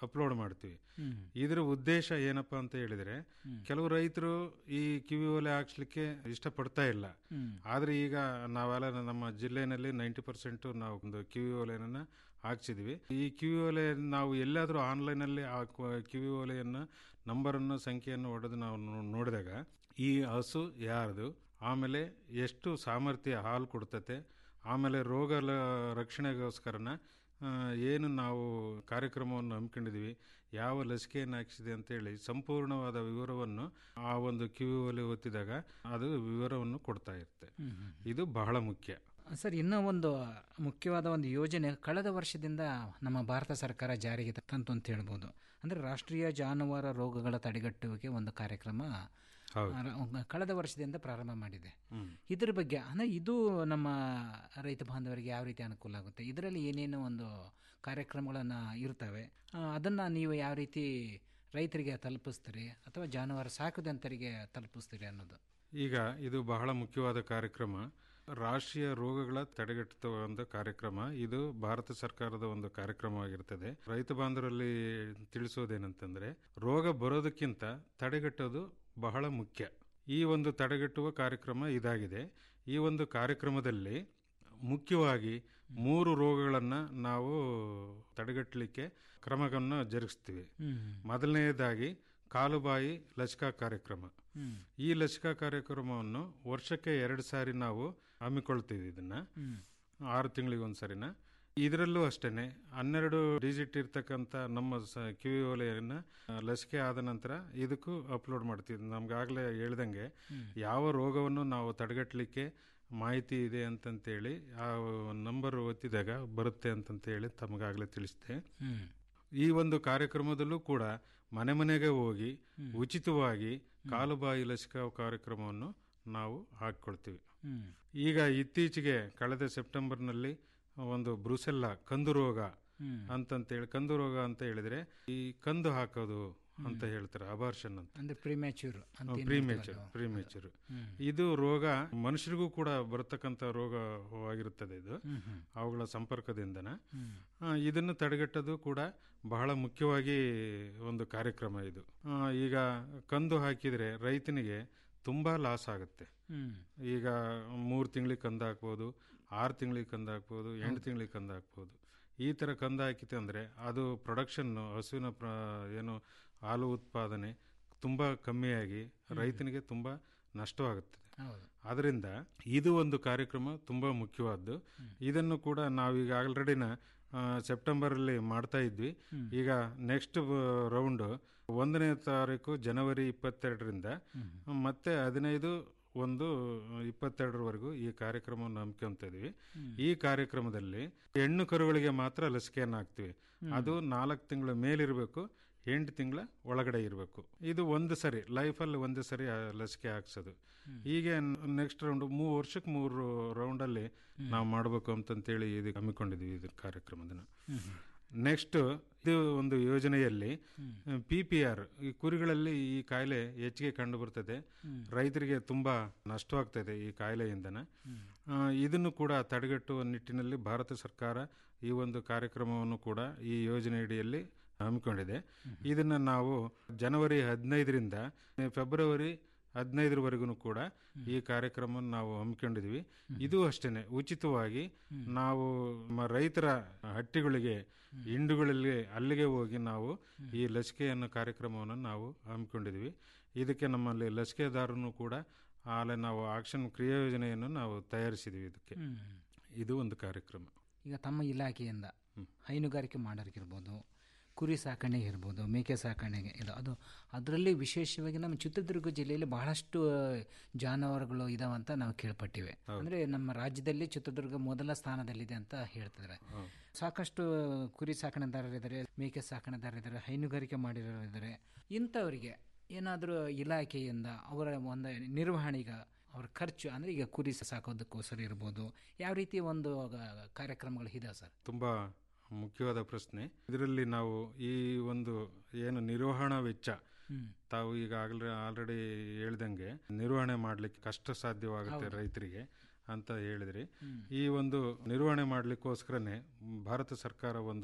ಅಪ್ಲೋಡ್ ಮಾಡ್ತೀವಿ ಹ್ಮ್. ಇದರ ಉದ್ದೇಶ ಏನಪ್ಪಾ ಅಂತ ಹೇಳಿದ್ರೆ ಕೆಲವು ರೈತರು ಈ ಕಿವಿ ಓಲೆ ಹಾಕ್ಸ್ಲಿಕ್ಕೆ ಇಷ್ಟಪಡ್ತಾ ಇಲ್ಲ ಹ್ಮ್. ಆದ್ರೆ ಈಗ ನಾವೆಲ್ಲ ನಮ್ಮ ಜಿಲ್ಲೆನಲ್ಲಿ ನೈಂಟಿ ಪರ್ಸೆಂಟ್ ನಾವು ಒಂದು ಕಿವಿ ಓಲೆಯನ್ನ ಹಾಕ್ಸಿದ್ವಿ ಈ ಕಿವಿ ಓಲೆ ನಾವು ಎಲ್ಲಾದರೂ ಆನ್ಲೈನಲ್ಲಿ ಆ ಕ- ಕಿವಿ ಓಲೆಯನ್ನ ನಂಬರನ್ನು ಸಂಖ್ಯೆಯನ್ನು ಹೊಡೆದು ನಾವು ನೋ- ನೋಡಿದಾಗ ಈ ಹಸು ಯಾರ್ದು ಆಮೇಲೆ ಎಷ್ಟು ಸಾಮರ್ಥ್ಯ ಹಾಲು ಕೊಡ್ತತೆ ಆಮೇಲೆ ರೋಗ ಲ- ರಕ್ಷಣೆಗೋಸ್ಕರನ ಆ, ಏನು ನಾವು ಕಾರ್ಯಕ್ರಮವನ್ನು ಹಮ್ಮಿಕೊಂಡಿದ್ವಿ ಯಾವ ಲಸಿಕೆಯನ್ನು ಹಾಕಿಸಿದೆ ಅಂತೇಳಿ ಸಂಪೂರ್ಣವಾದ ವಿವರವನ್ನು ಆ ಒಂದು ಕಿವಿ ಒಲೆ ಒತ್ತಿದಾಗ ಅದು ವಿವರವನ್ನು ಕೊಡ್ತಾ ಇರುತ್ತೆ ಹ್ಮ್, ಹ್ಮ್. ಇದು ಬಹಳ ಮುಖ್ಯ ಸರ್ ಇನ್ನೂ ಒಂದು ಮುಖ್ಯವಾದ ಒಂದು ಯೋಜನೆ ಕಳೆದ ವರ್ಷದಿಂದ ನಮ್ಮ ಭಾರತ ಸರ್ಕಾರ ಜಾರಿಗೆ ತಂತು ಅಂತ ಹೇಳ್ಬೋದು ಅಂದರೆ ರಾಷ್ಟ್ರೀಯ ಜಾನುವಾರು ರೋಗಗಳ ತಡೆಗಟ್ಟುವಿಕೆ ಒಂದು ಕಾರ್ಯಕ್ರಮ ಹೌದು. ಆ, ರ- ಕಳೆದ ವರ್ಷದಿಂದ ಪ್ರಾರಂಭ ಮಾಡಿದೆ ಹ್ಮ್. ಇದ್ರ ಬಗ್ಗೆ ಅಂದರೆ ಇದು ನಮ್ಮ ರೈತ ಬಾಂಧವರಿಗೆ ಯಾವ ರೀತಿ ಅನುಕೂಲ ಆಗುತ್ತೆ ಇದರಲ್ಲಿ ಏನೇನು ಒಂದು ಕಾರ್ಯಕ್ರಮಗಳನ್ನು ಇರ್ತವೆ ಅದನ್ನು ನೀವು ಯಾವ ರೀತಿ ರೈತರಿಗೆ ತಲುಪಿಸ್ತೀರಿ ಅಥವಾ ಜಾನುವಾರು ಸಾಕುದಂತರಿಗೆ ತಲುಪಿಸ್ತೀರಿ ಅನ್ನೋದು ಈಗ ಇದು ಬಹಳ ಮುಖ್ಯವಾದ ಕಾರ್ಯಕ್ರಮ ರಾಷ್ಟ್ರೀಯ ರೋಗಗಳ ತಡೆಗಟ್ಟುವ ಒಂದು ಕಾರ್ಯಕ್ರಮ ಇದು ಭಾರತ ಸರ್ಕಾರದ ಒಂದು ಕಾರ್ಯಕ್ರಮವಾಗಿರ್ತದೆ ರೈತ ಬಾಂಧವರಲ್ಲಿ ತಿಳಿಸೋದೇನಂತಂದ್ರೆ ರೋಗ ಬರೋದಕ್ಕಿಂತ ತಡೆಗಟ್ಟೋದು ಬಹಳ ಮುಖ್ಯ ಈ ಒಂದು ತಡೆಗಟ್ಟುವ ಕಾರ್ಯಕ್ರಮ ಇದಾಗಿದೆ ಈ ಒಂದು ಕಾರ್ಯಕ್ರಮದಲ್ಲಿ ಮುಖ್ಯವಾಗಿ ಮೂರು ರೋಗಗಳನ್ನು ನಾವು ತಡೆಗಟ್ಟಲಿಕ್ಕೆ ಕ್ರಮವನ್ನು ಜರುಗಿಸ್ತೀವಿ ಹ್ಮ್. ಮೊದಲನೆಯದಾಗಿ ಕಾಲುಬಾಯಿ ಲಸಿಕಾ ಕಾರ್ಯಕ್ರಮ ಹ್ಮ್. ಈ ಲಸಿಕಾ ಕಾರ್ಯಕ್ರಮವನ್ನು ವರ್ಷಕ್ಕೆ ಎರಡು ಸಾರಿ ನಾವು ಹಮ್ಮಿಕೊಳ್ತೀವಿ ಇದನ್ನ ಹ್ಮ್. ಆರು ತಿಂಗಳಿಗೆ ಒಂದ್ಸರಿನ ಇದರಲ್ಲೂ ಅಷ್ಟೇನೆ ಹನ್ನೆರಡು ಡಿಜಿಟ್ ಇರ್ತಕ್ಕಂಥ ನಮ್ಮ ಸ ಕಿವಿ ಓಲೆಯನ್ನ ಆ, ಲಸಿಕೆ ಆದ ನಂತರ ಇದಕ್ಕೂ ಅಪ್ಲೋಡ್ ಮಾಡ್ತೀವಿ ನಮ್ಗಾಗಲೇ ಹೇಳ್ದಂಗೆ ಹ್ಮ್. ಯಾವ ರೋಗವನ್ನು ನಾವು ತಡೆಗಟ್ಟಲಿಕ್ಕೆ ಮಾಹಿತಿ ಇದೆ ಅಂತಂತೇಳಿ ಆ ನಂಬರ್ ಒತ್ತಿದಾಗ ಬರುತ್ತೆ ಅಂತಂತೇಳಿ ತಮಗಾಗಲೇ ತಿಳಿಸಿದೆ ಹ್ಮ್. ಈ ಒಂದು ಕಾರ್ಯಕ್ರಮದಲ್ಲೂ ಕೂಡ ಮನೆ ಮನೆಗೆ ಹೋಗಿ ಉಚಿತವಾಗಿ ಕಾಲುಬಾಯಿ ಲಸಿಕಾ ಕಾರ್ಯಕ್ರಮವನ್ನು ನಾವು ಹಾಕ್ಕೊಳ್ತೀವಿ ಹ್ಮ್. ಈಗ ಇತ್ತೀಚೆಗೆ ಕಳೆದ ಸೆಪ್ಟೆಂಬರ್ನಲ್ಲಿ ಒಂದು ಬ್ರುಸೆಲ್ಲ ಕಂದು ರೋಗ ಹ್ಮ್. ಅಂತಂತೇಳಿ ಕಂದು ರೋಗ ಅಂತ ಹೇಳಿದ್ರೆ ಈ ಕಂದು ಹಾಕೋದು ಅಂತ ಹೇಳ್ತಾರೆ ಅಬಾರ್ಷನ್ ಅಂತ ಅಂದ್ರೆ ಪ್ರಿಮ್ಯಾಚ್ಯೂರ್ ಅಂತ ಏನ್ ಪ್ರೀಮೇಚರ್ ಹೇಳ್ತೀವಲ್ಲ. ಪ್ರೀಮೇಚರ್ ಹ್ಮ್. ಇದು ರೋಗ ಮನುಷ್ಯರಿಗೂ ಕೂಡ ಬರತಕ್ಕಂಥ ರೋಗವಾಗಿರುತ್ತದೆ ಇದು ಹ್ಮ್, ಹ್ಮ್. ಅವುಗಳ ಸಂಪರ್ಕದಿಂದನ ಹ್ಮ್. ಆ, ಇದನ್ನು ತಡೆಗಟ್ಟೋದು ಕೂಡ ಬಹಳ ಮುಖ್ಯವಾಗಿ ಒಂದು ಕಾರ್ಯಕ್ರಮ ಇದು ಆ, ಈಗ ಕಂದು ಹಾಕಿದರೆ ರೈತನಿಗೆ ತುಂಬಾ ಲಾಸ್ ಆಗುತ್ತೆ ಹ್ಮ್. ಈಗ ಮೂರು ತಿಂಗಳಿಗೆ ಕಂದು ಹಾಕ್ಬೋದು ಆರು ತಿಂಗಳಿಗೆ ಕಂದು ಹಾಕ್ಬೋದು ಎಂಟು ತಿಂಗಳಿಗೆ ಕಂದು ಹಾಕ್ಬೋದು ಈ ಥರ ಕಂದು ಹಾಕಿತೆ ಅಂದರೆ ಅದು ಪ್ರೊಡಕ್ಷನ್ನು ಹಸುವಿನ ಪ್ರ ಏನು ಹಾಲು ಉತ್ಪಾದನೆ ತುಂಬ ಕಮ್ಮಿಯಾಗಿ ರೈತನಿಗೆ ತುಂಬ ನಷ್ಟವಾಗುತ್ತದೆ ಹೌದು ಅದರಿಂದ ಇದು ಒಂದು ಕಾರ್ಯಕ್ರಮ ತುಂಬ ಮುಖ್ಯವಾದ್ದು ಇದನ್ನು ಕೂಡ ನಾವೀಗ ಆಲ್ರೆಡಿನ ಸೆಪ್ಟೆಂಬರಲ್ಲಿ ಮಾಡ್ತಾ ಇದ್ವಿ ಹ್ಮ್. ಈಗ ನೆಕ್ಸ್ಟ್ ರೌಂಡ್ ಒಂದನೇ ತಾರೀಕು ಜನವರಿ ಇಪ್ಪತ್ತೆರಡರಿಂದ ಮತ್ತೆ ಹದಿನೈದು ಒಂದು ಇಪ್ಪತ್ತೆರಡರವರೆಗೂ ಈ ಕಾರ್ಯಕ್ರಮವನ್ನು ಹಮ್ಮಿಕೊಂತ ಇದೀವಿ ಹ್ಮ್. ಈ ಕಾರ್ಯಕ್ರಮದಲ್ಲಿ ಹೆಣ್ಣು ಕರುಗಳಿಗೆ ಮಾತ್ರ ಲಸಿಕೆಯನ್ನು ಹಾಕ್ತಿವಿ ಹ್ಮ್. ಅದು ನಾಲ್ಕು ತಿಂಗಳ ಮೇಲಿರಬೇಕು ಎಂಟು ತಿಂಗಳ ಒಳಗಡೆ ಇರಬೇಕು ಇದು ಒಂದು ಸರಿ ಲೈಫಲ್ಲಿ ಒಂದು ಸರಿ ಆ ಲಸಿಕೆ ಹಾಕ್ಸೋದು ಹೀಗೆ ನೆಕ್ಸ್ಟ್ ರೌಂಡ್ ಮೂರು ವರ್ಷಕ್ಕೆ ಮೂರು ರೌಂಡಲ್ಲಿ ನಾವು ಮಾಡಬೇಕು ಅಂತಂತೇಳಿ ಇದು ಹಮ್ಮಿಕೊಂಡಿದ್ವಿ ಇದು ಕಾರ್ಯಕ್ರಮದನ್ನ ನೆಕ್ಸ್ಟ್ ಇದು ಒಂದು ಯೋಜನೆಯಲ್ಲಿ ಪಿ ಪಿ ಆರ್ ಈ ಕುರಿಗಳಲ್ಲಿ ಈ ಕಾಯಿಲೆ ಹೆಚ್ಚಿಗೆ ಕಂಡು ಬರ್ತದೆ ಹ್ಮ್. ರೈತರಿಗೆ ತುಂಬಾ ನಷ್ಟವಾಗ್ತದೆ ಈ ಕಾಯಿಲೆಯಿಂದನ ಆ, ಇದನ್ನು ಕೂಡ ತಡೆಗಟ್ಟುವ ನಿಟ್ಟಿನಲ್ಲಿ ಭಾರತ ಸರ್ಕಾರ ಈ ಒಂದು ಕಾರ್ಯಕ್ರಮವನ್ನು ಕೂಡ ಈ ಯೋಜನೆಯಡಿಯಲ್ಲಿ ಹಮ್ಮಿಕೊಂಡಿದೆ ಇದನ್ನು ನಾವು ಜನವರಿ ಹದಿನೈದರಿಂದ ಫೆಬ್ರವರಿ ಹದಿನೈದರವರೆಗೂ ಕೂಡ ಈ ಕಾರ್ಯಕ್ರಮವನ್ನು ನಾವು ಹಮ್ಮಿಕೊಂಡಿದ್ವಿ ಇದು ಅಷ್ಟೇನೆ ಉಚಿತವಾಗಿ ನಾವು ನಮ್ಮ ರೈತರ ಹಟ್ಟಿಗಳಿಗೆ ಹಿಂಡುಗಳಲ್ಲಿ ಅಲ್ಲಿಗೆ ಹೋಗಿ ನಾವು ಈ ಲಸಿಕೆಯನ್ನು ಕಾರ್ಯಕ್ರಮವನ್ನು ನಾವು ಹಮ್ಮಿಕೊಂಡಿದ್ವಿ ಇದಕ್ಕೆ ನಮ್ಮಲ್ಲಿ ಲಸಿಕೆದಾರನು ಕೂಡ ಆಲೆ ನಾವು ಆಕ್ಷನ್ ಕ್ರಿಯಾ ಯೋಜನೆಯನ್ನು ನಾವು ತಯಾರಿಸಿದ್ವಿ ಇದಕ್ಕೆ ಹ್ಮ್. ಇದು ಒಂದು ಕಾರ್ಯಕ್ರಮ ಈಗ ತಮ್ಮ ಇಲಾಖೆಯಿಂದ ಹೈನುಗಾರಿಕೆ ಮಾಡೋರಿಗಿರ್ಬೋದು ಕುರಿ ಸಾಕಣೆಗೆ ಇರ್ಬೋದು ಮೇಕೆ ಸಾಕಣೆಗೆ ಇದು ಅದು ಅದರಲ್ಲಿ ವಿಶೇಷವಾಗಿ ನಮ್ಮ ಚಿತ್ರದುರ್ಗ ಜಿಲ್ಲೆಯಲ್ಲಿ ಬಹಳಷ್ಟು ಜಾನುವಾರುಗಳು ಇದಾವಂತ ನಾವು ಕೇಳ್ಪಟ್ಟಿವೆ ಅಂದರೆ ನಮ್ಮ ರಾಜ್ಯದಲ್ಲಿ ಚಿತ್ರದುರ್ಗ ಮೊದಲ ಸ್ಥಾನದಲ್ಲಿದೆ ಅಂತ ಹೇಳ್ತಿದ್ದಾರೆ ಸಾಕಷ್ಟು ಕುರಿ ಸಾಕಣೆದಾರರಿದ್ದಾರೆ ಮೇಕೆ ಸಾಕಣೆದಾರರಿದ್ದಾರೆ ಹೈನುಗಾರಿಕೆ ಮಾಡಿರೋರಿದ್ದಾರೆ ಇಂಥವರಿಗೆ ಏನಾದರೂ ಇಲಾಖೆಯಿಂದ ಅವರ ಒಂದು ನಿರ್ವಹಣೆಗೆ ಅವರ ಖರ್ಚು ಅಂದರೆ ಈಗ ಕುರಿ ಸಾಕೋದಕ್ಕೋಸ್ಕರ ಇರ್ಬೋದು ಯಾವ ರೀತಿ ಒಂದು ಗ- ಕಾರ್ಯಕ್ರಮಗಳು ಇದೆ ಸರ್ ತುಂಬ ಮುಖ್ಯವಾದ ಪ್ರಶ್ನೆ ಇದರಲ್ಲಿ ನಾವು ಈ ಒಂದು ಏನು ನಿರ್ವಹಣಾ ವೆಚ್ಚ ಹ್ಮ್. ತಾವು ಈಗ ಆಗಲೇ ಆಲ್ರೆಡಿ ಹೇಳ್ದಂಗೆ ನಿರ್ವಹಣೆ ಮಾಡಲಿಕ್ಕೆ ಕಷ್ಟ ಸಾಧ್ಯವಾಗುತ್ತೆ ಹೌದು. ರೈತರಿಗೆ ಅಂತ ಹೇಳಿದ್ರಿ ಹ್ಮ್. ಈ ಒಂದು ನಿರ್ವಹಣೆ ಮಾಡಲಿಕ್ಕೋಸ್ಕರನೇ ಭಾರತ ಸರ್ಕಾರ ಒಂದು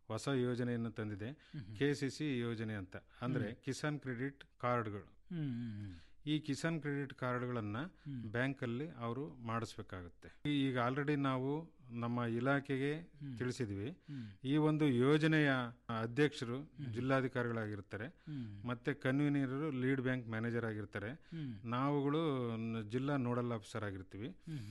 ಹೊಸ ಯೋಜನೆಯನ್ನು ತಂದಿದೆ ಕೆ ಸಿ ಸಿ ಯೋಜನೆ ಅಂತ ಅಂದ್ರೆ ಕಿಸಾನ್ ಕ್ರೆಡಿಟ್ ಕಾರ್ಡ್ಗಳು ಹ್ಮ್, ಹ್ಮ್, ಹ್ಮ್. ಈ ಕಿಸಾನ್ ಕ್ರೆಡಿಟ್ ಕಾರ್ಡ್ಗಳನ್ನ ಬ್ಯಾಂಕಲ್ಲಿ ಅವರು ಮಾಡಿಸ್ಬೇಕಾಗುತ್ತೆ ಈ- ಈಗ ಆಲ್ರೆಡಿ ನಾವು ನಮ್ಮ ಇಲಾಖೆಗೆ ತಿಳಿಸಿದ್ವಿ ಈ ಒಂದು ಯೋಜನೆಯ ಅಧ್ಯಕ್ಷರು ಜಿಲ್ಲಾಧಿಕಾರಿಗಳಾಗಿರ್ತಾರೆ ಮತ್ತೆ ಕನ್ವೀನರು ಲೀಡ್ ಬ್ಯಾಂಕ್ ಮ್ಯಾನೇಜರ್ ಆಗಿರ್ತಾರೆ ನಾವುಗಳು ನ- ಜಿಲ್ಲಾ ನೋಡಲ್ ಆಫೀಸರ್ ಆಗಿರ್ತೀವಿ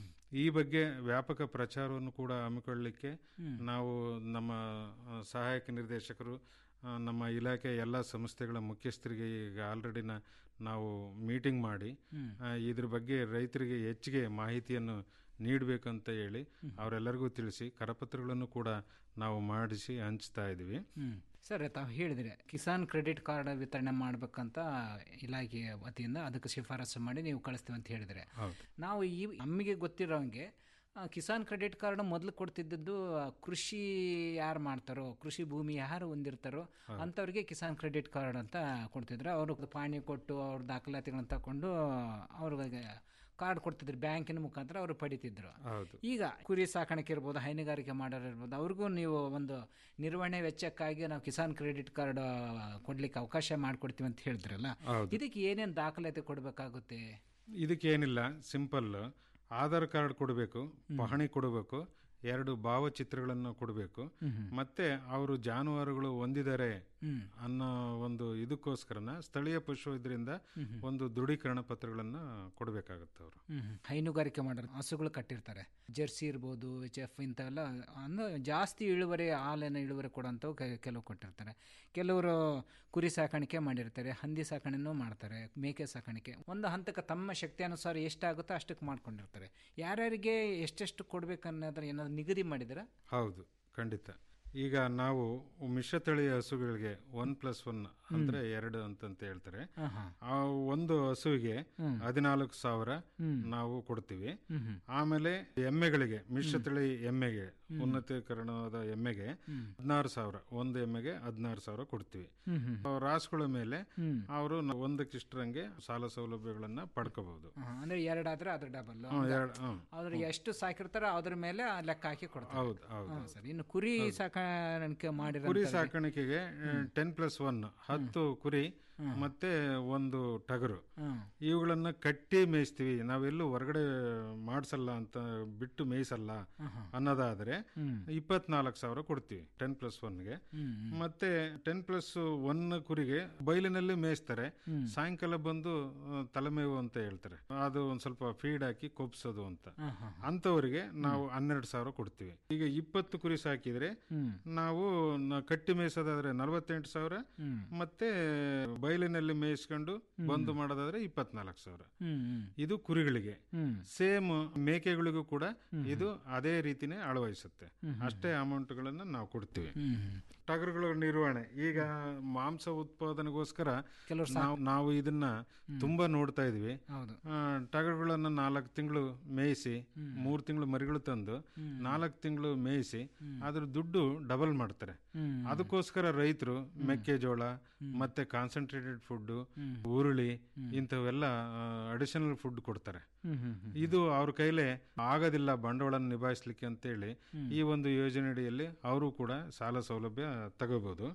ಈ ಬಗ್ಗೆ ವ್ಯಾಪಕ ಪ್ರಚಾರವನ್ನು ಕೂಡ ಹಮ್ಮಿಕೊಳ್ಳಲಿಕ್ಕೆ ನಾವು ನಮ್ಮ ಆ, ಸಹಾಯಕ ನಿರ್ದೇಶಕರು ಆ, ನಮ್ಮ ಇಲಾಖೆ ಎಲ್ಲ ಸಂಸ್ಥೆಗಳ ಮುಖ್ಯಸ್ಥರಿಗೆ ಈಗ ಆಲ್ರೆಡಿ ನಾವು ಮೀಟಿಂಗ್ ಮಾಡಿ ಆ, ಇದ್ರ ಬಗ್ಗೆ ರೈತರಿಗೆ ಹೆಚ್ಚಿಗೆ ಮಾಹಿತಿಯನ್ನು ನೀಡಬೇಕಂತ ಹೇಳಿ ಅವರೆಲ್ಲರಿಗೂ ತಿಳಿಸಿ ಕರಪತ್ರಗಳನ್ನು ಕೂಡ ನಾವು ಮಾಡಿಸಿ ಹಂಚ್ತಾ ಇದ್ವಿ ಹ್ಮ್. ಸರ್ ತಾವು ಹೇಳಿದ್ರೆ ಕಿಸಾನ್ ಕ್ರೆಡಿಟ್ ಕಾರ್ಡ್ ವಿತರಣೆ ಮಾಡ್ಬೇಕಂತ ಇಲಾಖೆಯ ವತಿಯಿಂದ ಅದಕ್ಕೆ ಶಿಫಾರಸು ಮಾಡಿ ನೀವು ಕಳಿಸ್ತೀವಿ ಅಂತ ಹೇಳಿದ್ರೆ ಹೌದು. ನಾವು ಈ ನಮಗೆ ಗೊತ್ತಿರೋಂಗೆ ಆ, ಕಿಸಾನ್ ಕ್ರೆಡಿಟ್ ಕಾರ್ಡ್ ಮೊದಲು ಕೊಡ್ತಿದ್ದದ್ದು ಆ, ಕೃಷಿ ಯಾರು ಮಾಡ್ತಾರೋ ಕೃಷಿ ಭೂಮಿ ಯಾರು ಹೊಂದಿರ್ತಾರೋ ಅಂಥವ್ರಿಗೆ ಕಿಸಾನ್ ಕ್ರೆಡಿಟ್ ಕಾರ್ಡ್ ಅಂತ ಕೊಡ್ತಿದ್ರು ಅವರು ಪಾಣಿ ಕೊಟ್ಟು ಅವ್ರ ದಾಖಲಾತಿಗಳನ್ನ ತಗೊಂಡು ಅವ್ರಿಗೆ ಕಾರ್ಡ್ ಕೊಡ್ತಿದ್ರು ಬ್ಯಾಂಕಿನ ಮುಖಾಂತರ ಅವರು ಪಡಿತಿದ್ರು ಹೌದು ಈಗ ಕುರಿ ಸಾಕಾಣಿಕೆ ಇರ್ಬೋದು ಹೈನುಗಾರಿಕೆ ಮಾಡೋರು ಇರ್ಬೋದು ಅವ್ರಿಗೂ ನೀವು ಒಂದು ನಿರ್ವಹಣೆ ವೆಚ್ಚಕ್ಕಾಗಿ ನಾವು ಕಿಸಾನ್ ಕ್ರೆಡಿಟ್ ಕಾರ್ಡ್ ಕೊಡ್ಲಿಕ್ಕೆ ಅವಕಾಶ ಮಾಡಿಕೊಡ್ತೀವಿ ಅಂತ ಹೇಳಿದ್ರಲ್ಲ ಹೌದು. ಇದಕ್ಕೆ ಏನೇನು ದಾಖಲಾತಿ ಕೊಡಬೇಕಾಗುತ್ತೆ ಇದಕ್ಕೇನಿಲ್ಲ ಸಿಂಪಲ್ ಆಧಾರ್ ಕಾರ್ಡ್ ಕೊಡಬೇಕು ಪಹಣಿ ಕೊಡಬೇಕು ಎರಡು ಭಾವಚಿತ್ರಗಳನ್ನು ಕೊಡಬೇಕು ಮತ್ತೆ ಅವರು ಜಾನುವಾರುಗಳು ಹೊಂದಿದ್ದಾರೆ ಅನ್ನೋ ಒಂದು ಇದಕ್ಕೋಸ್ಕರನ ಸ್ಥಳೀಯ ಪಶು ಇದರಿಂದ ಒಂದು ದೃಢೀಕರಣ ಪತ್ರಗಳನ್ನು ಕೊಡಬೇಕಾಗುತ್ತೆ ಅವರು ಹೈನುಗಾರಿಕೆ ಮಾಡೋರು ಹಸುಗಳು ಕಟ್ಟಿರ್ತಾರೆ ಜರ್ಸಿ ಇರ್ಬೋದು ಎಚ್ ಎಫ್ ಇಂಥವೆಲ್ಲ ಅಂದ್ರೆ ಜಾಸ್ತಿ ಇಳುವರಿ ಹಾಲಿನ ಇಳುವರಿ ಕೊಡೋಂಥವು ಕೆ- ಕೆಲವು ಕೊಟ್ಟಿರ್ತಾರೆ ಕೆಲವರು ಕುರಿ ಸಾಕಾಣಿಕೆ ಮಾಡಿರ್ತಾರೆ ಹಂದಿ ಸಾಕಾಣೆನೂ ಮಾಡ್ತಾರೆ ಮೇಕೆ ಸಾಕಾಣಿಕೆ ಒಂದು ಹಂತಕ್ಕೆ ತಮ್ಮ ಶಕ್ತಿ ಅನುಸಾರ ಎಷ್ಟಾಗುತ್ತೋ ಅಷ್ಟಕ್ಕೆ ಮಾಡ್ಕೊಂಡಿರ್ತಾರೆ ಯಾರ್ಯಾರಿಗೆ ಎಷ್ಟೆಷ್ಟು ಕೊಡ್ಬೇಕು ಅನ್ನೋದ್ರ ಏನಾದ್ರು ನಿಗದಿ ಮಾಡಿದ್ರೆ ಹೌದು ಖಂಡಿತ ಈಗ ನಾವು ಮಿಶ್ರತಳಿ ಹಸುಗಳಿಗೆ ಒನ್ ಪ್ಲಸ್ ಒನ್ ಅಂದ್ರೆ ಎರಡು ಅಂತಂತ ಹೇಳ್ತಾರೆ ಆಹಾ. ಆ ಒಂದು ಹಸುವಿಗೆ ಹದಿನಾಲ್ಕು ಸಾವಿರ ನಾವು ಕೊಡ್ತೀವಿ ಆಮೇಲೆ ಎಮ್ಮೆಗಳಿಗೆ ಮಿಶ್ರತಳಿ ಎಮ್ಮೆಗೆ ಉನ್ನತೀಕರಣವಾದ ಎಮ್ಮೆಗೆ ಹದಿನಾರು ಸಾವಿರ ಒಂದು ಎಮ್ಮೆಗೆ ಹದಿನಾರು ಸಾವಿರ ಕೊಡ್ತೀವಿ ಅವ್ರ ರಾಸುಗಳ ಮೇಲೆ ಅವರು ಒಂದಕ್ಕಿಷ್ಟರಂಗೆ ಸಾಲ ಸೌಲಭ್ಯಗಳನ್ನ ಪಡ್ಕೋಬಹುದು ಆ, ಅಂದ್ರೆ ಎರಡಾದ್ರೆ ಅದ್ರ ಡಬಲ್ ಹ್ಮ್, ಎರಡ್- ಹ್ಮ್. ಅದ್ರ ಎಷ್ಟು ಸಾಕಿರ್ತಾರೋ ಅದ್ರ ಮೇಲೆ ಆ ಲೆಕ್ಕ ಹಾಕಿ ಕೊಡ್ತಾರೆ ಹೌದು, ಹೌದು. ಹಾ, ಸರ್ ಇನ್ನು ಕುರಿ ಸಾಕಾಣಿಕೆ ಮಾಡಿರೋ ಕುರಿ ಸಾಕಾಣಿಕೆಗೆ ಟೆನ್ ಪ್ಲಸ್ ಒನ್ ಹತ್ತು ಕುರಿ ಮತ್ತೆ ಒಂದು ಟಗರು ಇವುಗಳನ್ನ ಕಟ್ಟಿ ಮೇಯಿಸ್ತೀವಿ ನಾವೆಲ್ಲೂ ಹೊರಗಡೆ ಮಾಡಿಸಲ್ಲ ಅಂತ ಬಿಟ್ಟು ಮೇಯಿಸಲ್ಲ ಅನ್ನೋದಾದ್ರೆ ಇಪ್ಪತ್ನಾಲ್ಕು ಸಾವಿರ ಕೊಡ್ತೀವಿ ಟೆನ್ ಪ್ಲಸ್ ಒನ್ಗೆ ಮತ್ತೆ ಟೆನ್ ಪ್ಲಸ್ ಒನ್ ಕುರಿಗೆ ಬಯಲಿನಲ್ಲಿ ಮೇಯಿಸ್ತಾರೆ ಸಾಯಂಕಾಲ ಬಂದು ಆ, ತಲೆಮೇವು ಅಂತ ಹೇಳ್ತಾರೆ ಅದು ಒಂದ್ ಸ್ವಲ್ಪ ಫೀಡ್ ಹಾಕಿ ಕೊಬ್ಸೋದು ಅಂತ ಅಂತವರಿಗೆ ನಾವು ಹನ್ನೆರಡು ಸಾವಿರ ಕೊಡ್ತೀವಿ ಈಗ ಇಪ್ಪತ್ತು ಕುರಿ ಸಾಕಿದ್ರೆ ನಾವು ನ- ಕಟ್ಟಿ ಮೇಯಿಸೋದಾದ್ರೆ ನಲವತ್ತೆಂಟು ಸಾವಿರ ಮತ್ತೆ ಬಯಲಿನಲ್ಲಿ ಮೇಯಿಸ್ಕೊಂಡು ಬಂದು ಮಾಡೋದಾದ್ರೆ ಇಪ್ಪತ್ನಾಲ್ಕು ಸಾವಿರ ಇದು ಕುರಿಗಳಿಗೆ ಸೇಮ್ ಮೇಕೆಗಳಿಗೂ ಕೂಡ ಇದು ಅದೇ ರೀತಿನೇ ಅಳವಡಿಸುತ್ತೆ ಅಷ್ಟೇ ಅಮೌಂಟ್ಗಳನ್ನ ನಾವು ಕೊಡ್ತೀವಿ ಟಗರುಗಳ ನಿರ್ವಹಣೆ ಈಗ ಮಾಂಸ ಉತ್ಪಾದನೆಗೋಸ್ಕರ ನಾವು ನಾವು ಇದನ್ನ ತುಂಬಾ ನೋಡ್ತಾ ಇದೀವಿ ಹೌದು. ಆ, ಟಗರುಗಳನ್ನ ನಾಲ್ಕು ತಿಂಗಳು ಮೇಯಿಸಿ ಮೂರು ತಿಂಗಳು ಮರಿಗಳು ತಂದು ನಾಲ್ಕು ತಿಂಗಳು ಮೇಯಿಸಿ ಅದ್ರ ದುಡ್ಡು ಡಬಲ್ ಮಾಡ್ತಾರೆ ಅದಕ್ಕೋಸ್ಕರ ರೈತರು ಮೆಕ್ಕೆಜೋಳ ಮತ್ತೆ ಕಾನ್ಸಂಟ್ರೇಟೆಡ್ ಫುಡ್ ಉರುಳಿ ಇಂಥವೆಲ್ಲ ಅಡಿಷನಲ್ ಫುಡ್ ಕೊಡ್ತಾರೆ ಇದು ಅವ್ರ ಕೈಲೇ ಆಗೋದಿಲ್ಲ ಬಂಡವಾಳ ನಿಭಾಯಿಸ್ಲಿಕ್ಕೆ ಅಂತೇಳಿ ಈ ಒಂದು ಯೋಜನೆ ಅಡಿಯಲ್ಲಿ ಅವರು ಕೂಡ ಸಾಲ ಸೌಲಭ್ಯ ತಗೋಬಹುದು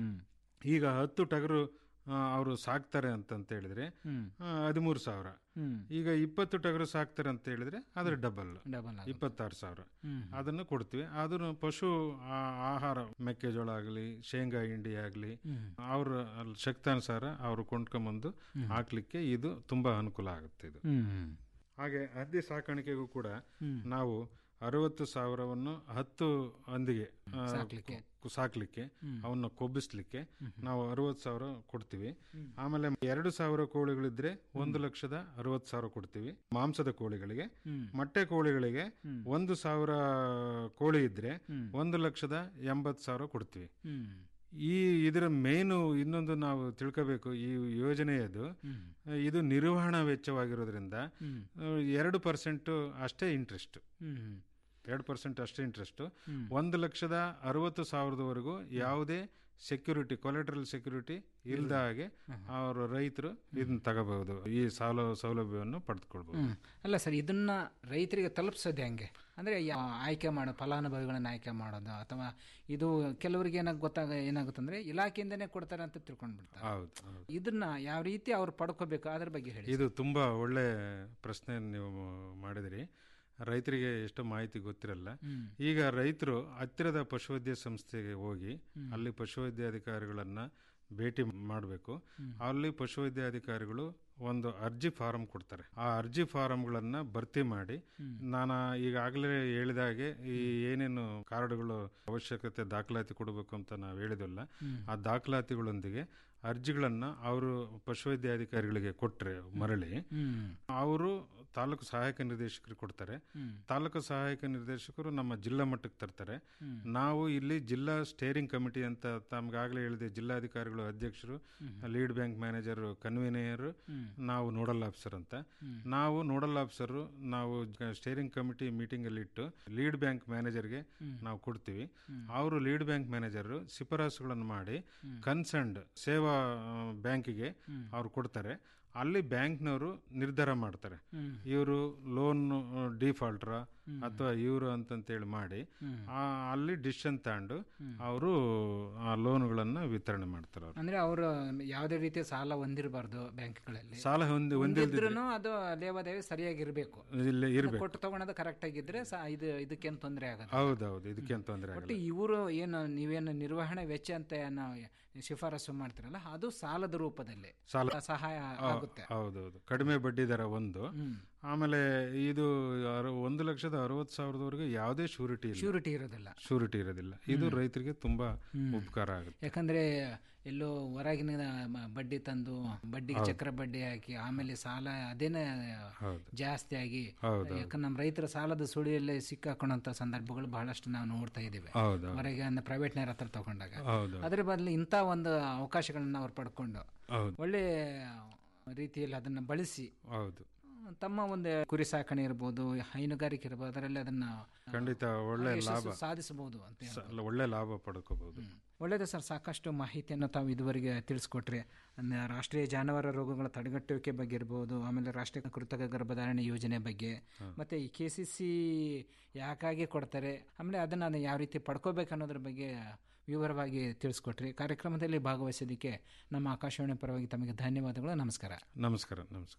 ಈಗ ಹತ್ತು ಟಗರು ಅವರು ಸಾಕ್ತಾರೆ ಅಂತಂತ ಹೇಳಿದ್ರೆ ಹದಿಮೂರು ಸಾವಿರ ಈಗ ಇಪ್ಪತ್ತು ಟಗರು ಸಾಕ್ತಾರೆ ಅಂತ ಹೇಳಿದ್ರೆ ಅದ್ರ ಡಬಲ್ ಡಬಲ್ ಇಪ್ಪತ್ತಾರು ಸಾವಿರ ಅದನ್ನು ಕೊಡ್ತೀವಿ ಅದನ್ನು ಪಶು ಆ- ಆಹಾರ ಮೆಕ್ಕೆಜೋಳ ಆಗಲಿ ಶೇಂಗಾ ಹಿಂಡಿ ಆಗಲಿ ಅವ್ರ ಅಲ್ಲಿ ಶಕ್ತಾನುಸಾರ ಅವರು ಕೊಂಡ್ಕೊಂಬಂದು ಹಾಕ್ಲಿಕ್ಕೆ ಇದು ತುಂಬಾ ಅನುಕೂಲ ಆಗುತ್ತೆ ಇದು ಹಾಗೆ ಹಂದಿ ಸಾಕಾಣಿಕೆಗೂ ಕೂಡ ನಾವು ಅರವತ್ತು ಸಾವಿರವನ್ನು ಹತ್ತು ಹಂದಿಗೆ ಆ, ಸಾಕ್ಲಿಕ್ಕೆ. ಕು- ಸಾಕ್ಲಿಕ್ಕೆ ಅವನ್ನ ಕೊಬ್ಬಿಸ್ಲಿಕ್ಕೆ ನಾವು ಅರವತ್ತು ಸಾವಿರ ಕೊಡ್ತೀವಿ ಆಮೇಲೆ ಎರಡು ಸಾವಿರ ಕೋಳಿಗಳಿದ್ರೆ ಒಂದು ಲಕ್ಷದ ಅರವತ್ತು ಸಾವಿರ ಕೊಡ್ತೀವಿ ಮಾಂಸದ ಕೋಳಿಗಳಿಗೆ ಮೊಟ್ಟೆ ಕೋಳಿಗಳಿಗೆ ಒಂದು ಸಾವಿರ ಕೋಳಿ ಇದ್ರೆ ಒಂದು ಲಕ್ಷದ ಎಂಬತ್ತು ಸಾವಿರ ಕೊಡ್ತೀವಿ ಈ ಇದರ ಮೇನು ಇನ್ನೊಂದು ನಾವು ತಿಳ್ಕೋಬೇಕು ಈ ಯೋಜನೆಯದು ಇದು ನಿರ್ವಹಣಾ ವೆಚ್ಚವಾಗಿರೋದ್ರಿಂದ ಆ, ಎರಡು ಪರ್ಸೆಂಟ್ ಅಷ್ಟೇ ಇಂಟ್ರೆಸ್ಟ್ ಎರಡು ಪರ್ಸೆಂಟ್ ಅಷ್ಟೇ ಇಂಟ್ರೆಸ್ಟ್ ಒಂದು ಲಕ್ಷದ ಅರವತ್ತು ಸಾವಿರದವರೆಗೂ ಯಾವುದೇ ಸೆಕ್ಯೂರಿಟಿ ಕೊಲೆಟ್ರಲ್ ಸೆಕ್ಯೂರಿಟಿ ಇಲ್ದ ಹಾಗೆ ಅವರು ರೈತರು ಇದನ್ನ ತಗೋಬಹುದು ಈ ಸಾಲ ಸೌಲಭ್ಯವನ್ನು ಪಡೆದುಕೊಳ್ಬಹುದು ಹ್ಮ್. ಅಲ್ಲ ಸರ್ ಇದನ್ನ ರೈತರಿಗೆ ತಲುಪಿಸೋದು ಹೆಂಗೆ ಅಂದ್ರೆ ಯಾ- ಆಯ್ಕೆ ಮಾಡೋ ಫಲಾನುಭವಿಗಳನ್ನ ಆಯ್ಕೆ ಮಾಡೋದು ಅಥವಾ ಇದು ಕೆಲವರಿಗೆ ಏನಾಗ ಗೊತ್ತಾಗ ಏನಾಗುತ್ತಂದ್ರೆ ಇಲಾಖೆಯಿಂದನೇ ಕೊಡ್ತಾರೆ ಅಂತ ತಿಳ್ಕೊಂಡ್ ಬಿಡ್ತಾರೆ ಹೌದು ಹೌದು. ಇದನ್ನ ಯಾವ ರೀತಿ ಅವ್ರು ಪಡ್ಕೋಬೇಕು ಅದ್ರ ಬಗ್ಗೆ ಹೇಳಿ ಇದು ತುಂಬಾ ಒಳ್ಳೆ ಪ್ರಶ್ನೆ ನೀವು ಮಾಡಿದಿರಿ ರೈತರಿಗೆ ಎಷ್ಟು ಮಾಹಿತಿ ಗೊತ್ತಿರಲ್ಲ ಹ್ಮ್. ಈಗ ರೈತರು ಹತ್ತಿರದ ಪಶುವೈದ್ಯ ಸಂಸ್ಥೆಗೆ ಹೋಗಿ ಹ್ಮ್. ಅಲ್ಲಿ ಪಶುವೈದ್ಯಾಧಿಕಾರಿಗಳನ್ನ ಭೇಟಿ ಮಾಡಬೇಕು ಹ್ಮ್. ಅಲ್ಲಿ ಪಶುವೈದ್ಯಾಧಿಕಾರಿಗಳು ಒಂದು ಅರ್ಜಿ ಫಾರಂ ಕೊಡ್ತಾರೆ ಆ ಅರ್ಜಿ ಫಾರಂಗಳನ್ನ ಭರ್ತಿ ಮಾಡಿ ಹ್ಮ್. ನಾನು ಈಗಾಗಲೇ ಹೇಳಿದಾಗೆ ಈ ಏನೇನು ಕಾರ್ಡ್ಗಳು ಅವಶ್ಯಕತೆ ದಾಖಲಾತಿ ಕೊಡಬೇಕು ಅಂತ ನಾವು ಹೇಳಿದಲ್ಲ ಹ್ಮ್. ಆ ದಾಖಲಾತಿಗಳೊಂದಿಗೆ ಅರ್ಜಿಗಳನ್ನ ಅವರು ಪಶುವೈದ್ಯಾಧಿಕಾರಿಗಳಿಗೆ ಕೊಟ್ಟರೆ ಮರಳಿ ಹ್ಮ್. ಅವರು ತಾಲೂಕು ಸಹಾಯಕ ನಿರ್ದೇಶಕರಿಗೆ ಕೊಡ್ತಾರೆ ಹ್ಮ್. ತಾಲೂಕು ಸಹಾಯಕ ನಿರ್ದೇಶಕರು ನಮ್ಮ ಜಿಲ್ಲಾ ಮಟ್ಟಕ್ಕೆ ತರ್ತಾರೆ ಹ್ಮ್. ನಾವು ಇಲ್ಲಿ ಜಿಲ್ಲಾ ಸ್ಟೇರಿಂಗ್ ಕಮಿಟಿ ಅಂತ ತಮ್ಗಾಗಲೇ ಹೇಳಿದೆ ಜಿಲ್ಲಾಧಿಕಾರಿಗಳು ಅಧ್ಯಕ್ಷರು ಹ್ಮ್. ಲೀಡ್ ಬ್ಯಾಂಕ್ ಮ್ಯಾನೇಜರ್ ಕನ್ವೀನರ್ ಹ್ಮ್. ನಾವು ನೋಡಲ್ ಆಫೀಸರ್ ಅಂತ ಹ್ಮ್. ನಾವು ನೋಡಲ್ ಆಫೀಸರು ನಾವು ಸ್ಟೇರಿಂಗ್ ಕಮಿಟಿ ಮೀಟಿಂಗ್ ಅಲ್ಲಿ ಇಟ್ಟು ಲೀಡ್ ಬ್ಯಾಂಕ್ ಮ್ಯಾನೇಜರ್ಗೆ ಹ್ಮ್. ನಾವು ಕೊಡ್ತೀವಿ ಹ್ಮ್. ಅವರು ಲೀಡ್ ಬ್ಯಾಂಕ್ ಮ್ಯಾನೇಜರ್ ಶಿಫಾರಸುಗಳನ್ನು ಮಾಡಿ ಹ್ಮ್. ಕನ್ಸರ್ನ್ಡ್ ಸೇವಾ ಬ್ಯಾಂಕಿಗೆ ಹ್ಮ್. ಅವ್ರು ಕೊಡ್ತಾರೆ ಅಲ್ಲಿ ಬ್ಯಾಂಕ್ನವರು ನಿರ್ಧಾರ ಮಾಡ್ತಾರೆ ಹ್ಮ್. ಇವರು ಲೋನ್ ಡಿಫಾಲ್ಟ್ರ ಹ್ಮ್. ಅಥವಾ ಇವರು ಅಂತಂತೇಳಿ ಮಾಡಿ ಹ್ಮ್. ಆ, ಅಲ್ಲಿ ಡಿಸಿಷನ್ ತಗೊಂಡು ಹ್ಮ್. ಅವರು ಆ ಲೋನ್ಗಳನ್ನ ವಿತರಣೆ ಮಾಡ್ತಾರೆ ಅವ್ರು ಅಂದ್ರೆ ಅವರು ಯಾವುದೇ ರೀತಿಯ ಸಾಲ ಹೊಂದಿರಬಾರ್ದು ಬ್ಯಾಂಕ್ಗಳಲ್ಲಿ ಸಾಲ ಹೊಂದಿ ಹೊಂದಿಲ್ದಿದ್ರೆ ಹೊಂದಿದ್ರೂ ಅದು ಲೇವಾದೇವಿ ಸರಿಯಾಗಿರ್ಬೇಕು ಇಲ್ಲಿ ಇರ್ಬೇಕು. ಕೊಟ್ಟು ತಗೊಳೋದು ಕರೆಕ್ಟ್ ಆಗಿದ್ರೆ ಸಾ- ಇದು ಇದಕ್ಕೇನು ತೊಂದರೆ ಆಗಲ್ಲ ಹೌದೌದು ಇದಕ್ಕೇನು ತೊಂದರೆ ಒಟ್ಟು ಆಗಲ್ಲ ಇವರು ಏನು ನೀವೇನು ನಿರ್ವಹಣೆ ವೆಚ್ಚ ಅಂತ ಏನು ಶಿಫಾರಸು ಮಾಡ್ತಿರಲ್ಲ ಅದು ಸಾಲದ ರೂಪದಲ್ಲಿ ಸಾಲ ಸಹಾಯ ಆ, ಆಗುತ್ತೆ ಹೌದೌದು ಕಡಿಮೆ ಬಡ್ಡಿ ದರ ಒಂದು ಹ್ಮ್. ಆಮೇಲೆ ಇದು ಅರ- ಒಂದು ಲಕ್ಷದ ಅರವತ್ತು ಸಾವಿರದವರೆಗೆ ಯಾವುದೇ ಶೂರಿಟಿ ಇಲ್ಲ Surety ಇರೋದಿಲ್ಲ. ಶೂರಿಟಿ ಇರೋದಿಲ್ಲ ಇದು ಹ್ಮ್. ರೈತರಿಗೆ ತುಂಬಾ ಹ್ಮ್. ಉಪಕಾರ ಆಗುತ್ತೆ ಯಾಕಂದ್ರೆ ಎಲ್ಲೋ ಹೊರಗಿನ ಮ- ಬಡ್ಡಿ ತಂದು ಬಡ್ಡಿಗೆ ಹೌದು. ಚಕ್ರ ಬಡ್ಡಿ ಹಾಕಿ ಆಮೇಲೆ ಸಾಲ ಅದೇನೇ ಹೌದು. ಜಾಸ್ತಿ ಆಗಿ ಹೌದು, ಹೌದು. ಯಾಕಂದ್ರೆ ನಮ್ಮ ರೈತರ ಸಾಲದ ಸುಳಿಯಲ್ಲೇ ಸಿಕ್ಕಾಕೊಳ್ಳೋಂಥ ಸಂದರ್ಭಗಳು ಬಹಳಷ್ಟು ನಾವು ನೋಡ್ತಾ ಇದ್ದೀವಿ ಹೌದು, ಹೌದು. ಹೊರಗೆ ಅಂದ್ರೆ ಪ್ರೈವೇಟ್ನವ್ರ ಹತ್ರ ತಗೊಂಡಾಗ ಹೌದು. ಅದ್ರ ಬದಲು ಇಂಥ ಒಂದು ಅವಕಾಶಗಳನ್ನ ಅವ್ರು ಪಡ್ಕೊಂಡು ಹೌದು. ಒಳ್ಳೆ ರೀತಿಯಲ್ಲಿ ಅದನ್ನ ಬಳಸಿ ಹೌದು ತಮ್ಮ ಒಂದು ಕುರಿ ಸಾಕಣೆ ಇರ್ಬೋದು ಹೈನುಗಾರಿಕೆ ಇರ್ಬೋದು ಅದರಲ್ಲಿ ಅದನ್ನ ಖಂಡಿತ ಒಳ್ಳೆ ಯಶಸ್ಸು ಲಾಭ ಸಾಧಿಸಬಹುದು ಅಂತ ಸ- ಒಳ್ಳೆ ಲಾಭ ಪಡ್ಕೋಬಹುದು ಒಳ್ಳೆಯದು ಸರ್ ಸಾಕಷ್ಟು ಮಾಹಿತಿಯನ್ನು ತಾವು ಇದುವರೆಗೆ ತಿಳಿಸ್ಕೊಟ್ರಿ ಅಂದ್ರೆ ರಾಷ್ಟ್ರೀಯ ಜಾನುವಾರು ರೋಗಗಳ ತಡೆಗಟ್ಟುವಿಕೆ ಬಗ್ಗೆ ಇರ್ಬೋದು ಆಮೇಲೆ ರಾಷ್ಟ್ರೀಯ ಕೃತಕ ಗರ್ಭಧಾರಣೆ ಯೋಜನೆ ಬಗ್ಗೆ ಮತ್ತು ಈ ಕೆ ಸಿ ಸಿ ಯಾಕಾಗಿ ಕೊಡ್ತಾರೆ ಆಮೇಲೆ ಅದನ್ನು ಅದು ಯಾವ ರೀತಿ ಪಡ್ಕೋಬೇಕು ಅನ್ನೋದ್ರ ಬಗ್ಗೆ ವಿವರವಾಗಿ ತಿಳಿಸ್ಕೊಟ್ರಿ ಕಾರ್ಯಕ್ರಮದಲ್ಲಿ ಭಾಗವಹಿಸೋದಕ್ಕೆ ನಮ್ಮ ಆಕಾಶವಾಣಿ ಪರವಾಗಿ ತಮಗೆ ಧನ್ಯವಾದಗಳು ನಮಸ್ಕಾರ ನಮಸ್ಕಾರ ನಮಸ್ಕಾರ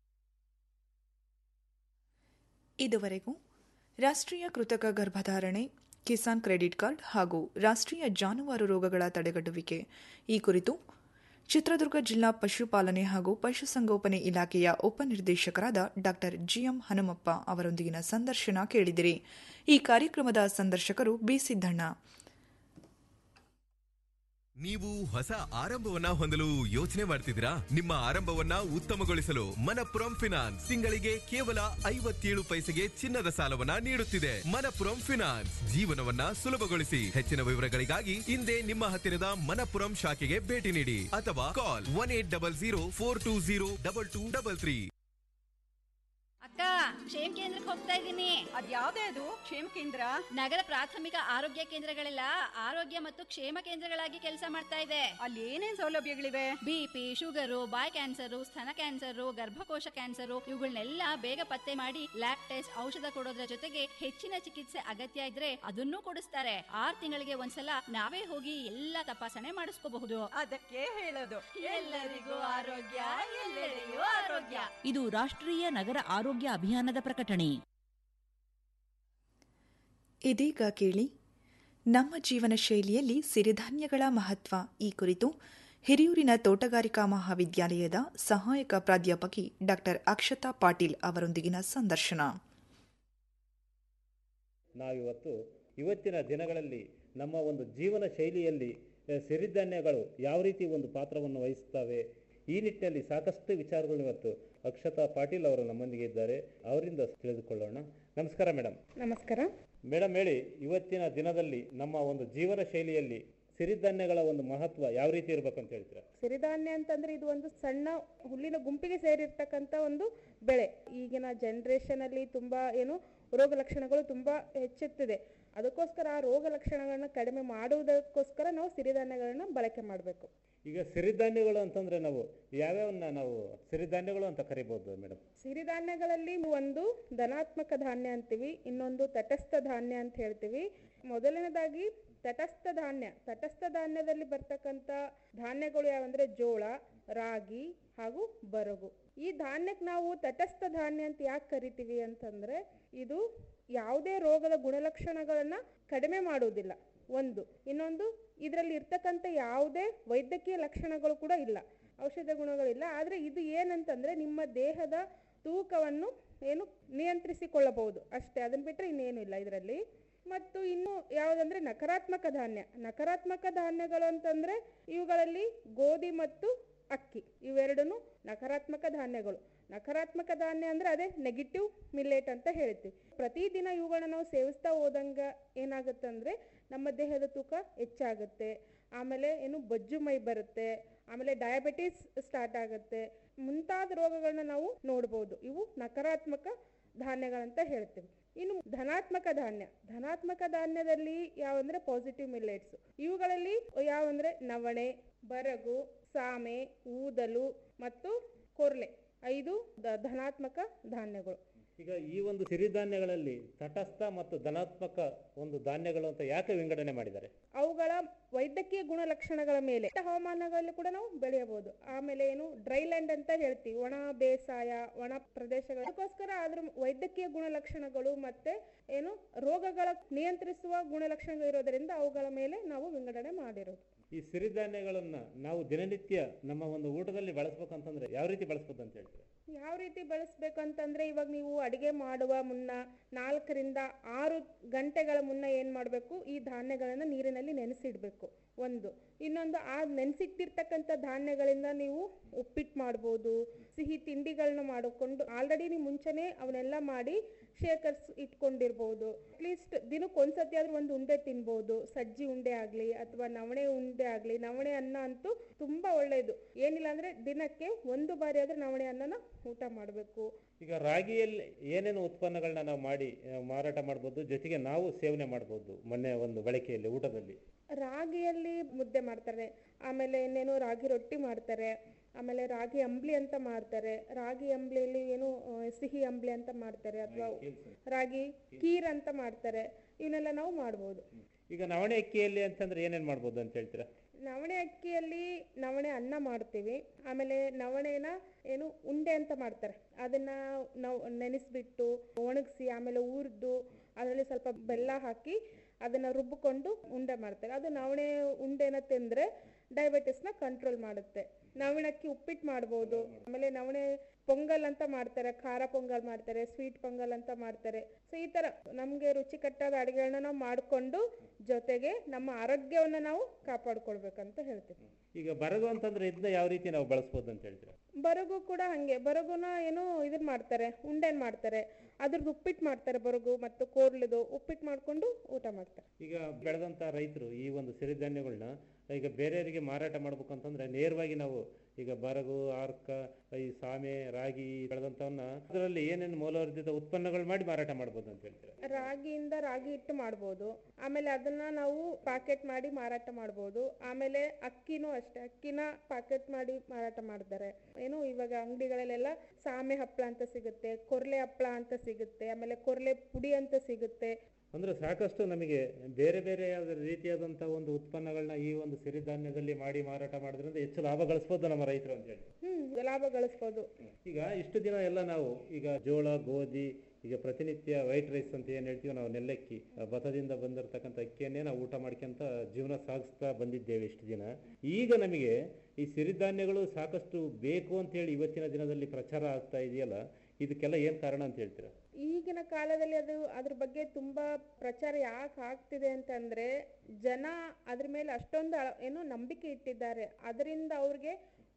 ಇದುವರೆಗೂ ರಾಷ್ಟ್ರೀಯ ಕೃತಕ ಗರ್ಭಧಾರಣೆ ಕಿಸಾನ್ ಕ್ರೆಡಿಟ್ ಕಾರ್ಡ್ ಹಾಗೂ ರಾಷ್ಟ್ರೀಯ ಜಾನುವಾರು ರೋಗಗಳ ತಡೆಗಟ್ಟುವಿಕೆ ಈ ಕುರಿತು ಚಿತ್ರದುರ್ಗ ಜಿಲ್ಲಾ ಪಶುಪಾಲನೆ ಹಾಗೂ ಪಶುಸಂಗೋಪನೆ ಇಲಾಖೆಯ ಉಪನಿರ್ದೇಶಕರಾದ ಡಾ ಜಿಎಂ ಹನುಮಪ್ಪ ಅವರೊಂದಿಗಿನ ಸಂದರ್ಶನ ಕೇಳಿದಿರಿ ಈ ಕಾರ್ಯಕ್ರಮದ ಸಂದರ್ಶಕರು ಬಿ ಸಿದ್ದಣ್ಣ ನೀವು ಹೊಸ ಆರಂಭವನ್ನ ಹೊಂದಲು ಯೋಚನೆ ಮಾಡ್ತಿದ್ದೀರಾ ನಿಮ್ಮ ಆರಂಭವನ್ನ ಉತ್ತಮಗೊಳಿಸಲು ಮನಪುರಂ ಫಿನಾನ್ಸ್ ತಿಂಗಳಿಗೆ ಕೇವಲ ಐವತ್ತೇಳು ಪೈಸೆಗೆ ಚಿನ್ನದ ಸಾಲವನ್ನ ನೀಡುತ್ತಿದೆ ಮನಪುರಂ ಫಿನಾನ್ಸ್ ಜೀವನವನ್ನ ಸುಲಭಗೊಳಿಸಿ ಹೆಚ್ಚಿನ ವಿವರಗಳಿಗಾಗಿ ಹಿಂದೆ ನಿಮ್ಮ ಹತ್ತಿರದ ಮನಪುರಂ ಶಾಖೆಗೆ ಭೇಟಿ ನೀಡಿ ಅಥವಾ call one eight double zero four two zero double two double three ಅಕ್ಕ ಕ್ಷೇಮ ಕೇಂದ್ರಕ್ಕೆ ಹೋಗ್ತಾ ಇದ್ದೀನಿ ಅದ್ಯಾವ್ದೇ ಅದು ಕ್ಷೇಮ ಕೇಂದ್ರ ನಗರ ಪ್ರಾಥಮಿಕ ಆರೋಗ್ಯ ಕೇಂದ್ರಗಳೆಲ್ಲ ಆರೋಗ್ಯ ಮತ್ತು ಕ್ಷೇಮ ಕೇಂದ್ರಗಳಾಗಿ ಕೆಲಸ ಮಾಡ್ತಾ ಇದೆ ಅಲ್ಲಿ ಏನೇನ್ ಸೌಲಭ್ಯಗಳಿವೆ ಬಿಪಿ ಶುಗರು ಬಾಯ್ ಕ್ಯಾನ್ಸರು ಸ್ತನ ಕ್ಯಾನ್ಸರು ಗರ್ಭಕೋಶ ಕ್ಯಾನ್ಸರು ಇವುಗಳನ್ನೆಲ್ಲ ಬೇಗ ಪತ್ತೆ ಮಾಡಿ ಲ್ಯಾಬ್ ಟೆಸ್ಟ್ ಔಷಧ ಕೊಡೋದ್ರ ಜೊತೆಗೆ ಹೆಚ್ಚಿನ ಚಿಕಿತ್ಸೆ ಅಗತ್ಯ ಇದ್ರೆ ಅದನ್ನೂ ಕೊಡಿಸ್ತಾರೆ ಆರ್ ತಿಂಗಳಿಗೆ ಒಂದ್ಸಲ ನಾವೇ ಹೋಗಿ ಎಲ್ಲ ತಪಾಸಣೆ ಮಾಡಿಸ್ಕೋಬಹುದು ಅದಕ್ಕೆ ಹೇಳೋದು ಎಲ್ಲರಿಗೂ ಆರೋಗ್ಯ ಎಲ್ಲೆಡೆಯೂ ಆರೋಗ್ಯ ಇದು ರಾಷ್ಟ್ರೀಯ ನಗರ ಆರೋಗ್ಯ ಅಭಿಯಾನದ ಪ್ರಕಟಣೆ ಇದೀಗ ಕೇಳಿ ನಮ್ಮ ಜೀವನ ಶೈಲಿಯಲ್ಲಿ ಸಿರಿಧಾನ್ಯಗಳ ಮಹತ್ವ ಈ ಕುರಿತು ಹಿರಿಯೂರಿನ ತೋಟಗಾರಿಕಾ ಮಹಾವಿದ್ಯಾಲಯದ ಸಹಾಯಕ ಪ್ರಾಧ್ಯಾಪಕಿ ಡಾ ಅಕ್ಷತಾ ಪಾಟೀಲ್ ಅವರೊಂದಿಗಿನ ಸಂದರ್ಶನ ನಾವಿವತ್ತು ಇವತ್ತಿನ ದಿನಗಳಲ್ಲಿ ನಮ್ಮ ಒಂದು ಜೀವನ ಶೈಲಿಯಲ್ಲಿ ಆ, ಸಿರಿಧಾನ್ಯಗಳು ಯಾವ ರೀತಿ ಒಂದು ಪಾತ್ರವನ್ನು ವಹಿಸ್ತವೆ ಈ ನಿಟ್ಟಿನಲ್ಲಿ ಸಾಕಷ್ಟು ವಿಚಾರಗಳು ಇವತ್ತು ಅಕ್ಷತಾ ಪಾಟೀಲ್ ಅವರು ನಮ್ಮೊಂದಿಗೆ ಇದ್ದಾರೆ ಅವರಿಂದ ತಿಳಿದುಕೊಳ್ಳೋಣ ನಮಸ್ಕಾರ ಮೇಡಮ್ ನಮಸ್ಕಾರ ಮೇಡಮ್ ಹೇಳಿ ಇವತ್ತಿನ ದಿನದಲ್ಲಿ ನಮ್ಮ ಒಂದು ಜೀವನ ಶೈಲಿಯಲ್ಲಿ ಸಿರಿಧಾನ್ಯಗಳ ಒಂದು ಮಹತ್ವ ಯಾವ ರೀತಿ ಇರ್ಬೇಕು ಅಂತ ಹೇಳ್ತೀರಾ ಸಿರಿಧಾನ್ಯ ಅಂತಂದ್ರೆ ಇದು ಒಂದು ಸಣ್ಣ ಹುಲ್ಲಿನ ಗುಂಪಿಗೆ ಸೇರಿರ್ತಕ್ಕಂಥ ಒಂದು ಬೆಳೆ ಈಗಿನ ಜನರೇಷನ್ ಅಲ್ಲಿ ತುಂಬಾ ಏನು ರೋಗ ಲಕ್ಷಣಗಳು ತುಂಬಾ ಹೆಚ್ಚುತ್ತಿದೆ ಅದಕ್ಕೋಸ್ಕರ ಆ ರೋಗ ಲಕ್ಷಣಗಳನ್ನ ಕಡಿಮೆ ಮಾಡುವುದಕ್ಕೋಸ್ಕರ ನಾವು ಸಿರಿಧಾನ್ಯಗಳನ್ನ ಬಳಕೆ ಮಾಡಬೇಕು ಈಗ ಸಿರಿಧಾನ್ಯಗಳು ಅಂತಂದ್ರೆ ನಾವು ಯಾವ್ಯಾವನ್ನ ನಾವು ಸಿರಿಧಾನ್ಯಗಳು ಅಂತ ಕರಿಬಹುದು ಮೇಡಮ್ ಸಿರಿಧಾನ್ಯಗಳಲ್ಲಿ ಒಂದು ಧನಾತ್ಮಕ ಧಾನ್ಯ ಅಂತೀವಿ ಇನ್ನೊಂದು ತಟಸ್ಥ ಧಾನ್ಯ ಅಂತ ಹೇಳ್ತೀವಿ ಮೊದಲನೇದಾಗಿ ತಟಸ್ಥ ಧಾನ್ಯ ತಟಸ್ಥ ಧಾನ್ಯದಲ್ಲಿ ಬರ್ತಕ್ಕಂಥ ಧಾನ್ಯಗಳು ಯಾವಂದ್ರೆ ಜೋಳ ರಾಗಿ ಹಾಗೂ ಬರಗು ಈ ಧಾನ್ಯಕ್ಕೆ ನಾವು ತಟಸ್ಥ ಧಾನ್ಯ ಅಂತ ಯಾಕೆ ಕರಿತೀವಿ ಅಂತಂದ್ರೆ ಇದು ಯಾವುದೇ ರೋಗದ ಗುಣಲಕ್ಷಣಗಳನ್ನ ಕಡಿಮೆ ಮಾಡುವುದಿಲ್ಲ ಒಂದು ಇನ್ನೊಂದು ಇದರಲ್ಲಿ ಇರ್ತಕ್ಕಂಥ ಯಾವುದೇ ವೈದ್ಯಕೀಯ ಲಕ್ಷಣಗಳು ಕೂಡ ಇಲ್ಲ ಔಷಧ ಗುಣಗಳಿಲ್ಲ ಆದರೆ ಇದು ಏನಂತಂದ್ರೆ ನಿಮ್ಮ ದೇಹದ ತೂಕವನ್ನು ಏನು ನಿಯಂತ್ರಿಸಿಕೊಳ್ಳಬಹುದು ಅಷ್ಟೇ ಅದನ್ನ ಬಿಟ್ಟರೆ ಇನ್ನೇನು ಇಲ್ಲ ಇದರಲ್ಲಿ ಮತ್ತು ಇನ್ನು ಯಾವುದಂದ್ರೆ ನಕಾರಾತ್ಮಕ ಧಾನ್ಯ ನಕಾರಾತ್ಮಕ ಧಾನ್ಯಗಳು ಅಂತಂದ್ರೆ ಇವುಗಳಲ್ಲಿ ಗೋಧಿ ಮತ್ತು ಅಕ್ಕಿ ಇವೆರಡೂ ನಕಾರಾತ್ಮಕ ಧಾನ್ಯಗಳು ನಕಾರಾತ್ಮಕ ಧಾನ್ಯ ಅಂದ್ರೆ ಅದೇ ನೆಗೆಟಿವ್ ಮಿಲ್ಲೆಟ್ ಅಂತ ಹೇಳ್ತೀವಿ ಪ್ರತಿದಿನ ಇವುಗಳನ್ನ ನಾವು ಸೇವಿಸ್ತಾ ಹೋದಂಗ ಏನಾಗುತ್ತಂದ್ರೆ ನಮ್ಮ ದೇಹದ ತೂಕ ಹೆಚ್ಚಾಗುತ್ತೆ ಆಮೇಲೆ ಏನು ಬೊಜ್ಜು ಮೈ ಬರುತ್ತೆ ಆಮೇಲೆ ಡಯಾಬಿಟಿಸ್ ಸ್ಟಾರ್ಟ್ ಆಗುತ್ತೆ ಮುಂತಾದ ರೋಗಗಳನ್ನ ನಾವು ನೋಡ್ಬೋದು ಇವು ನಕಾರಾತ್ಮಕ ಧಾನ್ಯಗಳಂತ ಹೇಳ್ತೀವಿ ಇನ್ನು ಧನಾತ್ಮಕ ಧಾನ್ಯ ಧನಾತ್ಮಕ ಧಾನ್ಯದಲ್ಲಿ ಯಾವಂದ್ರೆ ಪಾಸಿಟಿವ್ ಮಿಲ್ಲೆಟ್ಸ್ ಇವುಗಳಲ್ಲಿ ಯಾವಂದ್ರೆ ನವಣೆ ಬರಗು ಸಾಮೆ ಊದಲು ಮತ್ತು ಕೊರ್ಲೆ ಐದು ದ- ಧನಾತ್ಮಕ ಧಾನ್ಯಗಳು ಈಗ ಈ ಒಂದು ಸಿರಿಧಾನ್ಯಗಳಲ್ಲಿ ತಟಸ್ಥ ಮತ್ತು ಧನಾತ್ಮಕ ಒಂದು ಧಾನ್ಯಗಳು ಅಂತ ಯಾಕೆ ವಿಂಗಡಣೆ ಮಾಡಿದ್ದಾರೆ ಅವುಗಳ ವೈದ್ಯಕೀಯ ಗುಣಲಕ್ಷಣಗಳ ಮೇಲೆ ಹವಾಮಾನಗಳಲ್ಲಿ ಕೂಡ ನಾವು ಬೆಳೆಯಬಹುದು ಆಮೇಲೆ ಏನು ಡ್ರೈ ಲ್ಯಾಂಡ್ ಅಂತ ಹೇಳ್ತೀವಿ ಒಣ ಬೇಸಾಯ ಒಣ ಪ್ರದೇಶಗಳು ಅದಕ್ಕೋಸ್ಕರ ಅದ್ರ ವೈದ್ಯಕೀಯ ಗುಣಲಕ್ಷಣಗಳು ಮತ್ತೆ ಏನು ರೋಗಗಳ ನಿಯಂತ್ರಿಸುವ ಗುಣಲಕ್ಷಣಗಳು ಇರೋದರಿಂದ ಅವುಗಳ ಮೇಲೆ ನಾವು ವಿಂಗಡಣೆ ಮಾಡಿರೋದು ಈ ಸಿರಿಧಾನ್ಯಗಳನ್ನ ನಾವು ದಿನನಿತ್ಯ ನಮ್ಮ ಒಂದು ಊಟದಲ್ಲಿ ಬಳಸ್ಬೇಕಂತಂದ್ರೆ ಯಾವ ರೀತಿ ಬಳಸ್ಬೋದು ಅಂತ ಹೇಳ್ತೀರಾ ಯಾವ ರೀತಿ ಬಳಸ್ಬೇಕು ಅಂತಂದ್ರೆ ಇವಾಗ ನೀವು ಅಡಿಗೆ ಮಾಡುವ ಮುನ್ನ ನಾಲ್ಕರಿಂದ ಆರು ಗಂಟೆಗಳ ಮುನ್ನ ಏನ್ ಮಾಡಬೇಕು ಈ ಧಾನ್ಯಗಳನ್ನ ನೀರಿನಲ್ಲಿ ನೆನೆಸಿಡ್ಬೇಕು ಒಂದು ಇನ್ನೊಂದು ಆ ನೆನೆಸಿಟ್ಟಿರ್ತಕ್ಕಂಥ ಧಾನ್ಯಗಳಿಂದ ನೀವು ಉಪ್ಪಿಟ್ಟು ಮಾಡ್ಬೋದು ಸಿಹಿ ತಿಂಡಿಗಳನ್ನ ಮಾಡಿಕೊಂಡು ಆಲ್ರೆಡಿ ನೀವು ಮುಂಚೆನೆ ಅವನ್ನೆಲ್ಲ ಮಾಡಿ ಶೇಖರ್ಸ್ ಇಟ್ಕೊಂಡಿರ್ಬೋದು ಅಟ್ಲೀಸ್ಟ್ ದಿನಕ್ಕೆ ಒಂದ್ಸತಿ ಆದ್ರೂ ಒಂದು ಉಂಡೆ ತಿನ್ಬೋದು ಸಜ್ಜಿ ಉಂಡೆ ಆಗ್ಲಿ ಅಥವಾ ನವಣೆ ಉಂಡೆ ಆಗ್ಲಿ ನವಣೆ ಅನ್ನ ಅಂತೂ ತುಂಬಾ ಒಳ್ಳೆಯದು ಏನಿಲ್ಲ ಅಂದ್ರೆ ದಿನಕ್ಕೆ ಒಂದು ಬಾರಿ ಆದ್ರೆ ನವಣೆ ಅನ್ನನ ಊಟ ಮಾಡಬೇಕು ಈಗ ರಾಗಿಯಲ್ಲಿ ಏನೇನು ಉತ್ಪನ್ನಗಳನ್ನ ನಾವು ಮಾಡಿ ಆ, ಮಾರಾಟ ಮಾಡ್ಬೋದು ಜೊತೆಗೆ ನಾವು ಸೇವನೆ ಮಾಡ್ಬೋದು ಮೊನ್ನೆ ಒಂದು ಬಳಕೆಯಲ್ಲಿ ಊಟದಲ್ಲಿ ರಾಗಿಯಲ್ಲಿ ಮುದ್ದೆ ಮಾಡ್ತಾರೆ ಆಮೇಲೆ ಇನ್ನೇನು ರಾಗಿ ರೊಟ್ಟಿ ಮಾಡ್ತಾರೆ ಆಮೇಲೆ ರಾಗಿ ಅಂಬ್ಲಿ ಅಂತ ಮಾಡ್ತಾರೆ ರಾಗಿ ಅಂಬ್ಲಿಯಲ್ಲಿ ಏನು ಆ, ಸಿಹಿ ಅಂಬ್ಲಿ ಅಂತ ಮಾಡ್ತಾರೆ ಅಥವಾ ರಾಗಿ ಕೀರ್ ಅಂತ ಮಾಡ್ತಾರೆ ಇವನ್ನೆಲ್ಲ ನಾವು ಮಾಡ್ಬೋದು ಈಗ ನವಣೆ ಅಕ್ಕಿಯಲ್ಲಿ ಅಂತಂದ್ರೆ ಏನೇನ್ ಮಾಡ್ಬೋದು ಅಂತ ಹೇಳ್ತೀರಾ ನವಣೆ ಅಕ್ಕಿಯಲ್ಲಿ ನವಣೆ ಅನ್ನ ಮಾಡ್ತೀವಿ ಆಮೇಲೆ ನವಣೆನ ಏನು ಉಂಡೆ ಅಂತ ಮಾಡ್ತಾರೆ ಅದನ್ನ ನಾವು ನೆನೆಸ್ಬಿಟ್ಟು ಒಣಗಿಸಿ ಆಮೇಲೆ ಹುರಿದು ಅದರಲ್ಲಿ ಸ್ವಲ್ಪ ಬೆಲ್ಲ ಹಾಕಿ ಅದನ್ನ ರುಬ್ಬಿಕೊಂಡು ಉಂಡೆ ಮಾಡ್ತಾರೆ ಅದು ನವಣೆ ಉಂಡೆನ ತಿಂದ್ರೆ ಡಯಾಬಿಟಿಸ್ನ ಕಂಟ್ರೋಲ್ ಮಾಡುತ್ತೆ ನವಣೆ ಅಕ್ಕಿ ಉಪ್ಪಿಟ್ಟು ಮಾಡ್ಬೋದು ಆಮೇಲೆ ನವಣೆ ಪೊಂಗಲ್ ಅಂತ ಮಾಡ್ತಾರೆ ಖಾರ ಪೊಂಗಲ್ ಮಾಡ್ತಾರೆ ಸ್ವೀಟ್ ಪೊಂಗಲ್ ಅಂತ ಮಾಡ್ತಾರೆ ಸೊ ಈ ತರ ನಮ್ಗೆ ರುಚಿಕಟ್ಟಾದ ಅಡಿಗೆಗಳನ್ನ ನಾವು ಮಾಡ್ಕೊಂಡು ಜೊತೆಗೆ ನಮ್ಮ ಆರೋಗ್ಯವನ್ನ ನಾವು ಕಾಪಾಡ್ಕೊಳ್ಬೇಕಂತ ಹೇಳ್ತೀವಿ ಈಗ ಬರಗು ಅಂತಂದ್ರೆ ಇದನ್ನ ಯಾವ ರೀತಿ ನಾವು ಬಳಸ್ಬೋದು ಅಂತ ಹೇಳ್ತೀರಾ ಬರಗು ಕೂಡ ಹಂಗೆ ಬರಗುನ ಏನು ಇದನ್ ಮಾಡ್ತಾರೆ ಉಂಡೆನ್ ಮಾಡ್ತಾರೆ ಅದ್ರದ್ದು ಉಪ್ಪಿಟ್ಟು ಮಾಡ್ತಾರೆ ಬರಗು ಮತ್ತು ಕೋರ್ಲದು ಉಪ್ಪಿಟ್ಟು ಮಾಡ್ಕೊಂಡು ಊಟ ಮಾಡ್ತಾರೆ ಈಗ ಬೆಳೆದಂತ ರೈತರು ಈ ಒಂದು ಸಿರಿಧಾನ್ಯಗಳನ್ನ ಈಗ ಬೇರೆಯವರಿಗೆ ಮಾರಾಟ ಮಾಡ್ಬೇಕು ಅಂತಂದ್ರೆ ನೇರವಾಗಿ ನಾವು ಈಗ ಬರಗು ಆರ್ಕ ಈ ಸಾಮೆ ರಾಗಿ ಬೆಳೆದಂತವನ್ನ ಅದರಲ್ಲಿ ಏನೇನು ಮೌಲ್ಯವರ್ಧಿತ ಉತ್ಪನ್ನಗಳು ಮಾಡಿ ಮಾರಾಟ ಮಾಡ್ಬೋದು ಅಂತ ಹೇಳ್ತೀರಾ ರಾಗಿಯಿಂದ ರಾಗಿ ಹಿಟ್ಟು ಮಾಡ್ಬೋದು ಆಮೇಲೆ ಅದನ್ನ ನಾವು ಪಾಕೆಟ್ ಮಾಡಿ ಮಾರಾಟ ಮಾಡ್ಬೋದು ಆಮೇಲೆ ಅಕ್ಕಿನೂ ಅಷ್ಟೇ ಅಕ್ಕಿನ ಪಾಕೆಟ್ ಮಾಡಿ ಮಾರಾಟ ಮಾಡ್ತಾರೆ ಏನು ಇವಾಗ ಅಂಗಡಿಗಳಲ್ಲೆಲ್ಲ ಸಾಮೆ ಹಪ್ಪಳ ಅಂತ ಸಿಗುತ್ತೆ ಕೊರ್ಲೆ ಹಪ್ಪಳ ಅಂತ ಸಿಗುತ್ತೆ ಆಮೇಲೆ ಕೊರ್ಲೆ ಪುಡಿ ಅಂತ ಸಿಗುತ್ತೆ ಅಂದ್ರೆ ಸಾಕಷ್ಟು ನಮಗೆ ಬೇರೆ ಬೇರೆ ಯಾವ್ದು ರೀತಿಯಾದಂತ ಒಂದು ಉತ್ಪನ್ನಗಳನ್ನ ಈ ಒಂದು ಸಿರಿಧಾನ್ಯದಲ್ಲಿ ಮಾಡಿ ಮಾರಾಟ ಮಾಡೋದ್ರಿಂದ ಹೆಚ್ಚು ಲಾಭ ಗಳಿಸ್ಬೋದು ನಮ್ಮ ರೈತರು ಅಂತ ಹೇಳಿ ಹ್ಮ್ ಲಾಭ ಗಳಿಸ್ಬೋದು ಈಗ ಇಷ್ಟು ದಿನ ಎಲ್ಲ ನಾವು ಈಗ ಜೋಳ ಗೋಧಿ ಈಗ ಪ್ರತಿನಿತ್ಯ ವೈಟ್ ರೈಸ್ ಅಂತ ಏನ್ ಹೇಳ್ತೀವಿ ನಾವು ನೆಲ್ಲಕ್ಕಿ ಆ ಭತ್ತದಿಂದ ಬಂದಿರತಕ್ಕಂಥ ಅಕ್ಕಿಯನ್ನೇ ನಾವು ಊಟ ಮಾಡ್ಕೊಂತ ಜೀವನ ಸಾಗಿಸ್ತಾ ಬಂದಿದ್ದೇವೆ ಇಷ್ಟು ದಿನ ಈಗ ನಮಗೆ ಈ ಸಿರಿಧಾನ್ಯಗಳು ಸಾಕಷ್ಟು ಬೇಕು ಅಂತ ಹೇಳಿ ಇವತ್ತಿನ ದಿನದಲ್ಲಿ ಪ್ರಚಾರ ಆಗ್ತಾ ಇದೆಯಲ್ಲ ಇದಕ್ಕೆಲ್ಲ ಏನ್ ಕಾರಣ ಅಂತ ಹೇಳ್ತೀರಾ ಈಗಿನ ಕಾಲದಲ್ಲಿ ಅದು ಅದ್ರ ಬಗ್ಗೆ ತುಂಬಾ ಪ್ರಚಾರ ಯಾಕೆ ಆಗ್ತಿದೆ ಅಂತಂದ್ರೆ ಜನ ಅದ್ರ ಮೇಲೆ ಅಷ್ಟೊಂದು ಅಳ- ಏನು ನಂಬಿಕೆ ಇಟ್ಟಿದ್ದಾರೆ ಅದರಿಂದ ಅವ್ರಿಗೆ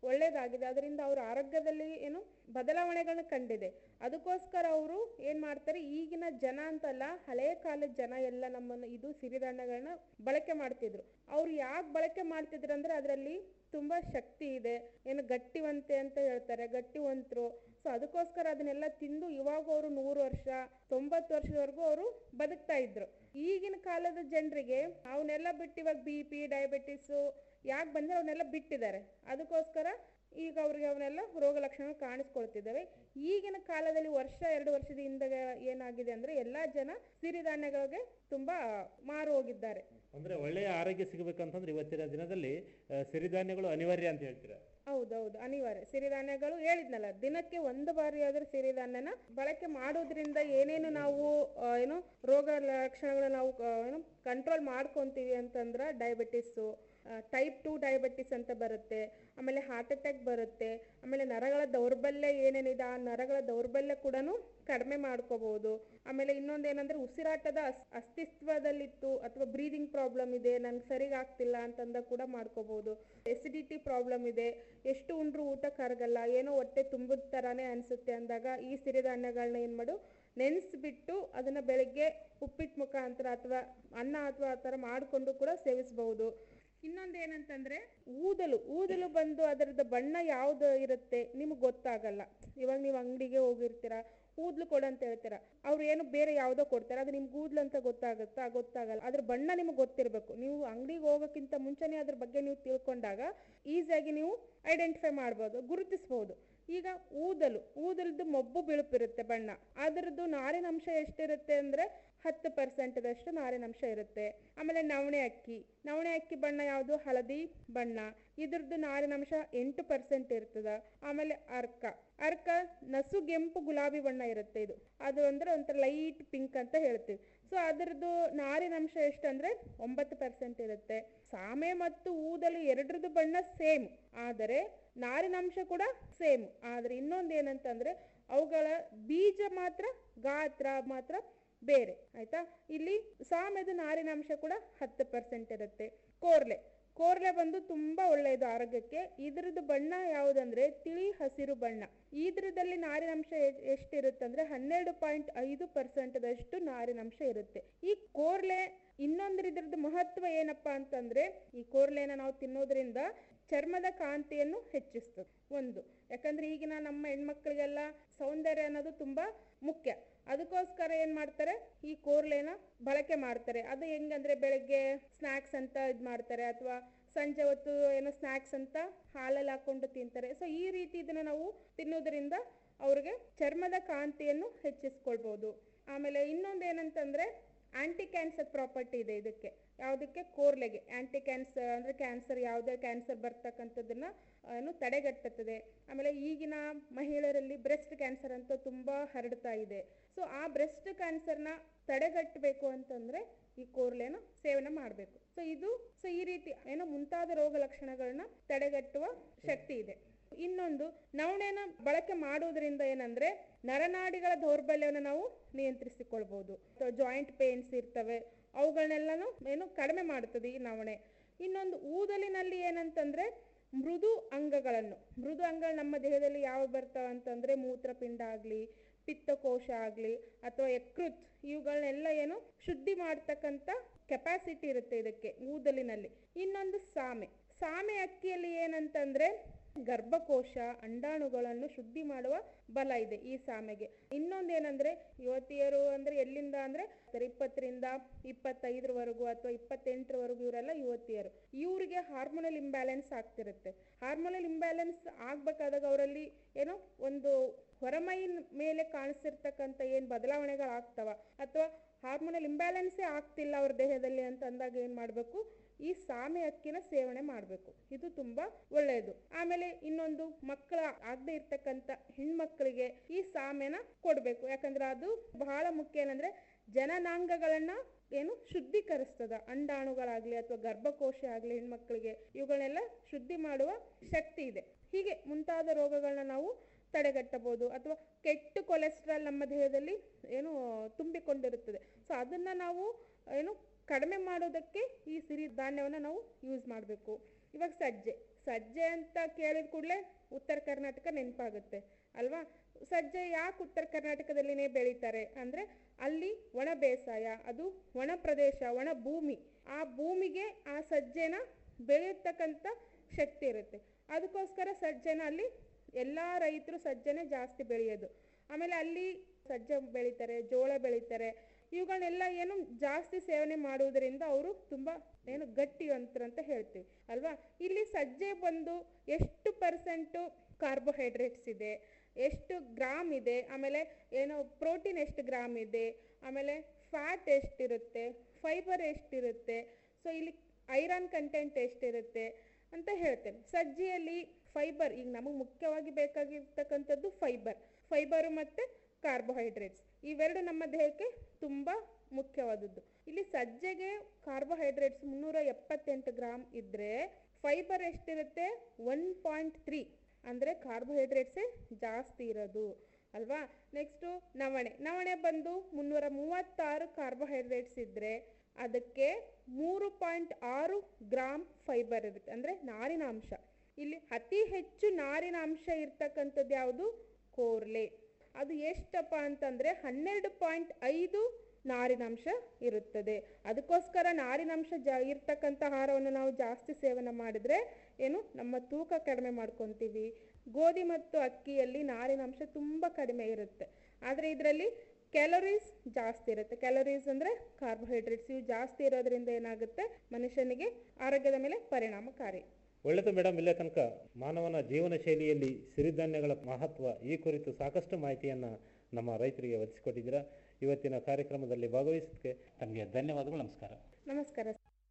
ಒಳ್ಳೇದಾಗಿದೆ ಅದರಿಂದ ಅವ್ರ ಆರೋಗ್ಯದಲ್ಲಿ ಏನು ಬದಲಾವಣೆಗಳನ್ನ ಕಂಡಿದೆ ಅದಕ್ಕೋಸ್ಕರ ಅವರು ಏನ್ ಮಾಡ್ತಾರೆ ಈಗಿನ ಜನ ಅಂತಲ್ಲ ಹಳೆಯ ಕಾಲದ ಜನ ಎಲ್ಲ ನಮ್ಮನ್ನು ಇದು ಸಿರಿಧಾನ್ಯಗಳನ್ನ ಬಳಕೆ ಮಾಡ್ತಿದ್ರು ಅವ್ರು ಯಾಕೆ ಬಳಕೆ ಮಾಡ್ತಿದ್ರು ಅಂದ್ರೆ ಅದರಲ್ಲಿ ತುಂಬಾ ಶಕ್ತಿ ಇದೆ ಏನು ಗಟ್ಟಿವಂತೆ ಅಂತ ಹೇಳ್ತಾರೆ ಗಟ್ಟಿವಂತರು ಸೊ ಅದಕ್ಕೋಸ್ಕರ ಅದನ್ನೆಲ್ಲ ತಿಂದು ಇವಾಗ ಅವರು ನೂರು ವರ್ಷ ತೊಂಬತ್ತು ವರ್ಷದವರೆಗೂ ಅವರು ಬದುಕ್ತಾ ಇದ್ರು ಈಗಿನ ಕಾಲದ ಜನರಿಗೆ ಅವನ್ನೆಲ್ಲ ಬಿಟ್ಟು ಇವಾಗ ಬಿ ಪಿ ಡಯಾಬಿಟಿಸ್ ಯಾಕೆ ಬಂದ್ರೆ ಅವನ್ನೆಲ್ಲ ಬಿಟ್ಟಿದ್ದಾರೆ ಅದಕ್ಕೋಸ್ಕರ ಈಗ ಅವ್ರಿಗೆ ಅವನ್ನೆಲ್ಲ ರೋಗ ಲಕ್ಷಣಗಳು ಕಾಣಿಸ್ಕೊಳ್ತಿದ್ದಾವೆ ಈಗಿನ ಕಾಲದಲ್ಲಿ ವರ್ಷ ಎರಡು ವರ್ಷದ ಹಿಂದೆ ಏನಾಗಿದೆ ಅಂದ್ರೆ ಎಲ್ಲಾ ಜನ ಸಿರಿಧಾನ್ಯಗಳಿಗೆ ತುಂಬಾ ಮಾರು ಹೋಗಿದ್ದಾರೆ ಅಂದ್ರೆ ಒಳ್ಳೆಯ ಆರೋಗ್ಯ ಸಿಗಬೇಕಂತಂದ್ರೆ ಇವತ್ತಿನ ದಿನದಲ್ಲಿ ಆ, ಸಿರಿಧಾನ್ಯಗಳು ಅನಿವಾರ್ಯ ಅಂತ ಹೇಳ್ತೀರಾ ಹೌದೌದು ಅನಿವಾರ್ಯ ಸಿರಿಧಾನ್ಯಗಳು ಹೇಳಿದ್ನಲ್ಲ ದಿನಕ್ಕೆ ಒಂದು ಬಾರಿ ಆದ್ರೂ ಸಿರಿಧಾನ್ಯನ ಬಳಕೆ ಮಾಡೋದ್ರಿಂದ ಏನೇನು ನಾವು ಆ, ಏನು ರೋಗ ಲಕ್ಷಣಗಳನ್ನ ನಾವು ಆ, ಏನು ಕಂಟ್ರೋಲ್ ಮಾಡ್ಕೊಂತೀವಿ ಅಂತಂದ್ರ ಡಯಾಬಿಟಿಸ್ ಟೈಪ್ ಟು ಡಯಾಬಿಟಿಸ್ ಅಂತ ಬರುತ್ತೆ ಆಮೇಲೆ ಹಾರ್ಟ್ ಅಟ್ಯಾಕ್ ಬರುತ್ತೆ ಆಮೇಲೆ ನರಗಳ ದೌರ್ಬಲ್ಯ ಏನೇನಿದೆ ಆ ನರಗಳ ದೌರ್ಬಲ್ಯ ಕೂಡ ಕಡಿಮೆ ಮಾಡ್ಕೋಬಹುದು ಆಮೇಲೆ ಇನ್ನೊಂದೇನಂದ್ರೆ ಉಸಿರಾಟದ ಅಸ್- ಅಸ್ತಿತ್ವದಲ್ಲಿತ್ತು ಅಥವಾ ಬ್ರೀದಿಂಗ್ ಪ್ರಾಬ್ಲಮ್ ಇದೆ ನನ್ಗೆ ಸರಿಗ್ ಆಗ್ತಿಲ್ಲ ಅಂತಂದ ಕೂಡ ಮಾಡ್ಕೋಬಹುದು ಎಸಿಡಿಟಿ ಪ್ರಾಬ್ಲಮ್ ಇದೆ ಎಷ್ಟು ಉಂಡ್ರು ಊಟ ಕರಗಲ್ಲ ಏನೋ ಹೊಟ್ಟೆ ತುಂಬದ ತರಾನೇ ಅನ್ಸುತ್ತೆ ಅಂದಾಗ ಈ ಸಿರಿಧಾನ್ಯಗಳನ್ನ ಏನ್ ಮಾಡು ನೆನೆಸ್ಬಿಟ್ಟು ಅದನ್ನ ಬೆಳಗ್ಗೆ ಉಪ್ಪಿಟ್ಟು ಮುಖಾಂತರ ಅಥವಾ ಅನ್ನ ಅಥವಾ ಆ ಥರ ಮಾಡಿಕೊಂಡು ಕೂಡ ಸೇವಿಸಬಹುದು ಇನ್ನೊಂದು ಏನಂತಂದ್ರೆ ಊದಲು ಊದಲು ಬಂದು ಅದರದ ಬಣ್ಣ ಯಾವ್ದು ಇರುತ್ತೆ ನಿಮ್ಗೆ ಗೊತ್ತಾಗಲ್ಲ ಇವಾಗ ನೀವು ಅಂಗಡಿಗೆ ಹೋಗಿರ್ತೀರಾ ಊದ್ಲು ಕೊಡು ಅಂತ ಹೇಳ್ತೀರಾ ಅವ್ರು ಏನು ಬೇರೆ ಯಾವ್ದೋ ಕೊಡ್ತಾರೆ ಅದು ನಿಮ್ಗೆ ಊದ್ಲು ಅಂತ ಗೊತ್ತಾಗುತ್ತಾ ಗೊತ್ತಾಗಲ್ಲ ಅದ್ರ ಬಣ್ಣ ನಿಮ್ಗೆ ಗೊತ್ತಿರಬೇಕು ನೀವು ಅಂಗಡಿಗೆ ಹೋಗೋಕ್ಕಿಂತ ಮುಂಚೆನೆ ಅದ್ರ ಬಗ್ಗೆ ನೀವು ತಿಳ್ಕೊಂಡಾಗ ಈಸಿಯಾಗಿ ನೀವು ಐಡೆಂಟಿಫೈ ಮಾಡ್ಬೋದು ಗುರುತಿಸ್ಬೋದು ಈಗ ಊದಲು ಊದಲದ್ದು ಮೊಬ್ಬು ಬಿಳುಪಿರುತ್ತೆ ಬಣ್ಣ ಅದರದ್ದು ನಾರಿನಂಶ ಎಷ್ಟಿರುತ್ತೆ ಅಂದ್ರೆ ಹತ್ತು ಪರ್ಸೆಂಟ್ದಷ್ಟು ನಾರಿನಂಶ ಇರುತ್ತೆ ಆಮೇಲೆ ನವಣೆ ಅಕ್ಕಿ ನವಣೆ ಅಕ್ಕಿ ಬಣ್ಣ ಯಾವುದು ಹಳದಿ ಬಣ್ಣ ಇದ್ರದ್ದು ನಾರಿನಂಶ ಎಂಟು ಪರ್ಸೆಂಟ್ ಇರ್ತದ ಆಮೇಲೆ ಅರ್ಕ ಅರ್ಕ ನಸುಗೆಂಪು ಗುಲಾಬಿ ಬಣ್ಣ ಇರುತ್ತೆ ಇದು ಅದು ಅಂದ್ರೆ ಒಂಥರ ಲೈಟ್ ಪಿಂಕ್ ಅಂತ ಹೇಳ್ತೀವಿ ಸೊ ಅದರದ್ದು ನಾರಿನಂಶ ಎಷ್ಟಂದ್ರೆ ಒಂಬತ್ತು ಪರ್ಸೆಂಟ್ ಇರುತ್ತೆ ಸಾಮೆ ಮತ್ತು ಊದಲು ಎರಡರದ್ದು ಬಣ್ಣ ಸೇಮ್ ಆದರೆ ನಾರಿನಂಶ ಕೂಡ ಸೇಮ್ ಆದ್ರೆ ಇನ್ನೊಂದು ಏನಂತಂದ್ರೆ ಅವುಗಳ ಬೀಜ ಮಾತ್ರ ಗಾತ್ರ ಮಾತ್ರ ಬೇರೆ ಆಯ್ತಾ ಇಲ್ಲಿ ಸಾಮೆದು ನಾರಿನಾಂಶ ಕೂಡ ಹತ್ತು ಪರ್ಸೆಂಟ್ ಇರುತ್ತೆ ಕೋರ್ಲೆ ಕೋರ್ಲೆ ಬಂದು ತುಂಬಾ ಒಳ್ಳೆಯದು ಆರೋಗ್ಯಕ್ಕೆ ಇದ್ರದ್ದು ಬಣ್ಣ ಯಾವುದಂದ್ರೆ ತಿಳಿ ಹಸಿರು ಬಣ್ಣ ಇದ್ರದಲ್ಲಿ ನಾರಿನಂಶ ಎ- ಎಷ್ಟಿರುತ್ತಂದ್ರೆ ಹನ್ನೆರಡು ಪಾಯಿಂಟ್ ಐದು ಪರ್ಸೆಂಟ್ದಷ್ಟು ನಾರಿನಂಶ ಇರುತ್ತೆ ಈ ಕೋರ್ಲೆ ಇನ್ನೊಂದ್ರ ಇದ್ರದ್ದು ಮಹತ್ವ ಏನಪ್ಪಾ ಅಂತಂದ್ರೆ ಈ ಕೋರ್ಲೆನ ನಾವು ತಿನ್ನೋದ್ರಿಂದ ಚರ್ಮದ ಕಾಂತಿಯನ್ನು ಹೆಚ್ಚಿಸ್ತದೆ ಒಂದು ಯಾಕಂದ್ರೆ ಈಗಿನ ನಮ್ಮ ಹೆಣ್ಮಕ್ಳಿಗೆಲ್ಲ ಸೌಂದರ್ಯ ಅನ್ನೋದು ತುಂಬಾ ಮುಖ್ಯ ಅದಕ್ಕೋಸ್ಕರ ಏನ್ ಮಾಡ್ತಾರೆ ಈ ಕೋರ್ಲೆನ ಬಳಕೆ ಮಾಡ್ತಾರೆ ಅದು ಹೆಂಗಂದ್ರೆ ಬೆಳಗ್ಗೆ ಸ್ನಾಕ್ಸ್ ಅಂತ ಇದ್ ಮಾಡ್ತಾರೆ ಅಥವಾ ಸಂಜೆ ಹೊತ್ತು ಏನೋ ಸ್ನಾಕ್ಸ್ ಅಂತ ಹಾಲಲ್ಲಿ ಹಾಕೊಂಡು ತಿಂತಾರೆ ಸೊ ಈ ರೀತಿ ಇದನ್ನ ನಾವು ತಿನ್ನೋದ್ರಿಂದ ಅವ್ರಿಗೆ ಚರ್ಮದ ಕಾಂತಿಯನ್ನು ಹೆಚ್ಚಿಸ್ಕೊಳ್ಬಹುದು ಆಮೇಲೆ ಇನ್ನೊಂದು ಏನಂತಂದ್ರೆ ಆಂಟಿ ಕ್ಯಾನ್ಸರ್ ಪ್ರಾಪರ್ಟಿ ಇದೆ ಇದಕ್ಕೆ ಯಾವುದಕ್ಕೆ ಕೋರ್ಲೆಗೆ ಆಂಟಿ ಕ್ಯಾನ್ಸರ್ ಅಂದ್ರೆ ಕ್ಯಾನ್ಸರ್ ಯಾವುದೇ ಕ್ಯಾನ್ಸರ್ ಬರ್ತಕ್ಕಂಥದ್ದನ್ನ ಏನು ತಡೆಗಟ್ಟುತ್ತದೆ ಆಮೇಲೆ ಈಗಿನ ಮಹಿಳೆಯರಲ್ಲಿ ಬ್ರೆಸ್ಟ್ ಕ್ಯಾನ್ಸರ್ ಅಂತ ತುಂಬಾ ಹರಡ್ತಾ ಇದೆ ಸೊ ಆ ಬ್ರೆಸ್ಟ್ ಕ್ಯಾನ್ಸರ್ನ ತಡೆಗಟ್ಟಬೇಕು ಅಂತಂದ್ರೆ ಈ ಕೋರ್ಲೆನ ಸೇವನೆ ಮಾಡಬೇಕು ಸೊ ಇದು ಸೊ ಈ ರೀತಿ ಏನೋ ಮುಂತಾದ ರೋಗ ಲಕ್ಷಣಗಳನ್ನ ತಡೆಗಟ್ಟುವ ಶಕ್ತಿ ಇದೆ ಇನ್ನೊಂದು ನವಣೆನ ಬಳಕೆ ಮಾಡೋದ್ರಿಂದ ಏನಂದ್ರೆ ನರನಾಡಿಗಳ ದೌರ್ಬಲ್ಯವನ್ನು ನಾವು ನಿಯಂತ್ರಿಸಿಕೊಳ್ಬಹುದು ಜಾಯಿಂಟ್ ಪೇನ್ಸ್ ಇರ್ತವೆ ಅವುಗಳನ್ನೆಲ್ಲನೂ ಏನು ಕಡಿಮೆ ಮಾಡುತ್ತದೆ ಈ ನವಣೆ ಇನ್ನೊಂದು ಊದಲಿನಲ್ಲಿ ಏನಂತಂದ್ರೆ ಮೃದು ಅಂಗಗಳನ್ನು ಮೃದು ಅಂಗಗಳು ನಮ್ಮ ದೇಹದಲ್ಲಿ ಯಾವ ಬರ್ತಾವ ಅಂತಂದ್ರೆ ಮೂತ್ರಪಿಂಡ ಆಗ್ಲಿ ಪಿತ್ತಕೋಶ ಆಗ್ಲಿ ಅಥವಾ ಯಕೃತ್ ಇವುಗಳನ್ನೆಲ್ಲ ಏನು ಶುದ್ಧಿ ಮಾಡ್ತಕ್ಕಂಥ ಕೆಪಾಸಿಟಿ ಇರುತ್ತೆ ಇದಕ್ಕೆ ಊದಲಿನಲ್ಲಿ ಇನ್ನೊಂದು ಸಾಮೆ ಸಾಮೆ ಅಕ್ಕಿಯಲ್ಲಿ ಏನಂತಂದ್ರೆ ಗರ್ಭಕೋಶ ಅಂಡಾಣುಗಳನ್ನು ಶುದ್ಧಿ ಮಾಡುವ ಬಲ ಇದೆ ಈ ಸಾಮೆಗೆ ಇನ್ನೊಂದೇನಂದ್ರೆ ಯುವತಿಯರು ಅಂದ್ರೆ ಎಲ್ಲಿಂದ ಅಂದ್ರೆ ಇಪ್ಪತ್ತರಿಂದ ಇಪ್ಪತ್ತೈದರವರೆಗೂ ಅಥವಾ ಇಪ್ಪತ್ತೆಂಟರವರೆಗೂ ಇವರೆಲ್ಲ ಯುವತಿಯರು ಇವರಿಗೆ ಹಾರ್ಮೋನಲ್ ಇಂಬ್ಯಾಲೆನ್ಸ್ ಆಗ್ತಿರುತ್ತೆ ಹಾರ್ಮೋನಲ್ ಇಂಬ್ಯಾಲೆನ್ಸ್ ಆಗ್ಬೇಕಾದಾಗ ಅವರಲ್ಲಿ ಏನೋ ಒಂದು ಹೊರಮೈನ್ ಮೇಲೆ ಕಾಣಿಸಿರ್ತಕ್ಕಂಥ ಏನ್ ಬದಲಾವಣೆಗಳಾಗ್ತವ ಅಥವಾ ಹಾರ್ಮೋನಲ್ ಇಂಬ್ಯಾಲೆನ್ಸೇ ಆಗ್ತಿಲ್ಲ ಅವ್ರ ದೇಹದಲ್ಲಿ ಅಂತ ಅಂದಾಗ ಏನ್ ಮಾಡ್ಬೇಕು ಈ ಸಾಮೆ ಅಕ್ಕಿನ ಸೇವನೆ ಮಾಡಬೇಕು ಇದು ತುಂಬಾ ಒಳ್ಳೆಯದು ಆಮೇಲೆ ಇನ್ನೊಂದು ಮಕ್ಕಳ ಆಗದೆ ಇರ್ತಕ್ಕಂಥ ಹೆಣ್ಮಕ್ಳಿಗೆ ಈ ಸಾಮೆನ ಕೊಡ್ಬೇಕು ಯಾಕಂದ್ರೆ ಅದು ಬಹಳ ಮುಖ್ಯ ಏನಂದ್ರೆ ಜನನಾಂಗಗಳನ್ನ ಏನು ಶುದ್ಧೀಕರಿಸ್ತದ ಅಂಡಾಣುಗಳಾಗ್ಲಿ ಅಥವಾ ಗರ್ಭಕೋಶ ಆಗ್ಲಿ ಹೆಣ್ಮಕ್ಳಿಗೆ ಇವುಗಳನ್ನೆಲ್ಲ ಶುದ್ಧಿ ಮಾಡುವ ಶಕ್ತಿ ಇದೆ ಹೀಗೆ ಮುಂತಾದ ರೋಗಗಳನ್ನ ನಾವು ತಡೆಗಟ್ಟಬಹುದು ಅಥವಾ ಕೆಟ್ಟ ಕೊಲೆಸ್ಟ್ರಾಲ್ ನಮ್ಮ ದೇಹದಲ್ಲಿ ಏನು ತುಂಬಿಕೊಂಡಿರುತ್ತದೆ ಸೊ ಅದನ್ನ ನಾವು ಏನು ಕಡಿಮೆ ಮಾಡೋದಕ್ಕೆ ಈ ಸಿರಿ ಧಾನ್ಯವನ್ನ ನಾವು ಯೂಸ್ ಮಾಡಬೇಕು ಇವಾಗ ಸಜ್ಜೆ ಸಜ್ಜೆ ಅಂತ ಕೇಳಿದ ಕೂಡಲೇ ಉತ್ತರ ಕರ್ನಾಟಕ ನೆನಪಾಗುತ್ತೆ ಅಲ್ವಾ ಸಜ್ಜೆ ಯಾಕೆ ಉತ್ತರ ಕರ್ನಾಟಕದಲ್ಲಿನೇ ಬೆಳೀತಾರೆ ಅಂದರೆ ಅಲ್ಲಿ ಒಣ ಬೇಸಾಯ ಅದು ಒಣ ಪ್ರದೇಶ ಒಣ ಭೂಮಿ ಆ ಭೂಮಿಗೆ ಆ ಸಜ್ಜೆನ ಬೆಳೆಯತಕ್ಕಂಥ ಶಕ್ತಿ ಇರುತ್ತೆ ಅದಕ್ಕೋಸ್ಕರ ಸಜ್ಜೆನ ಅಲ್ಲಿ ಎಲ್ಲ ರೈತರು ಸಜ್ಜೆನೆ ಜಾಸ್ತಿ ಬೆಳೆಯೋದು ಆಮೇಲೆ ಅಲ್ಲಿ ಸಜ್ಜೆ ಬೆಳೀತಾರೆ ಜೋಳ ಬೆಳೀತಾರೆ ಇವುಗಳನ್ನೆಲ್ಲ ಏನು ಜಾಸ್ತಿ ಸೇವನೆ ಮಾಡುವುದರಿಂದ ಅವರು ತುಂಬ ಏನು ಗಟ್ಟಿವಂತರು ಅಂತ ಹೇಳ್ತೀವಿ ಅಲ್ವಾ ಇಲ್ಲಿ ಸಜ್ಜೆ ಬಂದು ಎಷ್ಟು ಪರ್ಸೆಂಟು ಕಾರ್ಬೋಹೈಡ್ರೇಟ್ಸ್ ಇದೆ ಎಷ್ಟು ಗ್ರಾಮ್ ಇದೆ ಆಮೇಲೆ ಏನೋ ಪ್ರೋಟೀನ್ ಎಷ್ಟು ಗ್ರಾಮ್ ಇದೆ ಆಮೇಲೆ ಫ್ಯಾಟ್ ಎಷ್ಟಿರುತ್ತೆ ಫೈಬರ್ ಎಷ್ಟಿರುತ್ತೆ ಸೊ ಇಲ್ಲಿ ಐರನ್ ಕಂಟೆಂಟ್ ಎಷ್ಟಿರುತ್ತೆ ಅಂತ ಹೇಳ್ತೇನೆ ಸಜ್ಜಿಯಲ್ಲಿ ಫೈಬರ್ ಈಗ ನಮಗೆ ಮುಖ್ಯವಾಗಿ ಬೇಕಾಗಿರ್ತಕ್ಕಂಥದ್ದು ಫೈಬರ್ ಫೈಬರು ಮತ್ತು ಕಾರ್ಬೋಹೈಡ್ರೇಟ್ಸ್ ಇವೆರಡು ನಮ್ಮ ದೇಹಕ್ಕೆ ತುಂಬ ಮುಖ್ಯವಾದದ್ದು ಇಲ್ಲಿ ಸಜ್ಜೆಗೆ ಕಾರ್ಬೋಹೈಡ್ರೇಟ್ಸ್ ಮುನ್ನೂರ ಎಪ್ಪತ್ತೆಂಟು ಗ್ರಾಮ್ ಇದ್ದರೆ ಫೈಬರ್ ಎಷ್ಟಿರುತ್ತೆ ಒನ್ ಪಾಯಿಂಟ್ ತ್ರೀ ಅಂದರೆ ಕಾರ್ಬೋಹೈಡ್ರೇಟ್ಸೇ ಜಾಸ್ತಿ ಇರೋದು ಅಲ್ವಾ ನೆಕ್ಸ್ಟು ನವಣೆ ನವಣೆ ಬಂದು ಮುನ್ನೂರ ಮೂವತ್ತಾರು ಕಾರ್ಬೋಹೈಡ್ರೇಟ್ಸ್ ಇದ್ದರೆ ಅದಕ್ಕೆ ಮೂರು ಪಾಯಿಂಟ್ ಆರು ಗ್ರಾಮ್ ಫೈಬರ್ ಇರುತ್ತೆ ಅಂದರೆ ನಾರಿನಾಂಶ ಇಲ್ಲಿ ಅತಿ ಹೆಚ್ಚು ನಾರಿನಾಂಶ ಇರ್ತಕ್ಕಂಥದ್ದು ಯಾವುದು ಕೋರ್ಲೆ ಅದು ಎಷ್ಟಪ್ಪ ಅಂತಂದರೆ ಹನ್ನೆರಡು ಪಾಯಿಂಟ್ ಐದು ನಾರಿನಾಂಶ ಇರುತ್ತದೆ ಅದಕ್ಕೋಸ್ಕರ ನಾರಿನಾಂಶ ಜಾ ಇರ್ತಕ್ಕಂಥ ಆಹಾರವನ್ನು ನಾವು ಜಾಸ್ತಿ ಸೇವನೆ ಮಾಡಿದ್ರೆ ಏನು ನಮ್ಮ ತೂಕ ಕಡಿಮೆ ಮಾಡ್ಕೊತೀವಿ ಗೋಧಿ ಮತ್ತು ಅಕ್ಕಿಯಲ್ಲಿ ನಾರಿನಾಂಶ ತುಂಬ ಕಡಿಮೆ ಇರುತ್ತೆ ಆದರೆ ಇದರಲ್ಲಿ ಕ್ಯಾಲೋರೀಸ್ ಜಾಸ್ತಿ ಇರುತ್ತೆ ಕ್ಯಾಲೋರೀಸ್ ಅಂದರೆ ಕಾರ್ಬೋಹೈಡ್ರೇಟ್ಸ್ ಇವು ಜಾಸ್ತಿ ಇರೋದ್ರಿಂದ ಏನಾಗುತ್ತೆ ಮನುಷ್ಯನಿಗೆ ಆರೋಗ್ಯದ ಮೇಲೆ ಪರಿಣಾಮಕಾರಿ ಒಳ್ಳೆಯದು ಮೇಡಮ್ ಇಲ್ಲೇ ತನಕ ಮಾನವನ ಜೀವನ ಶೈಲಿಯಲ್ಲಿ ಸಿರಿಧಾನ್ಯಗಳ ಮಹತ್ವ ಈ ಕುರಿತು ಸಾಕಷ್ಟು ಮಾಹಿತಿಯನ್ನು ನಮ್ಮ ರೈತರಿಗೆ ಒದಗಿಸಿಕೊಟ್ಟಿದ್ದೀರಾ ಇವತ್ತಿನ ಕಾರ್ಯಕ್ರಮದಲ್ಲಿ ಭಾಗವಹಿಸೋದಕ್ಕೆ ತಮಗೆ ಧನ್ಯವಾದಗಳು ನಮಸ್ಕಾರ ನಮಸ್ಕಾರ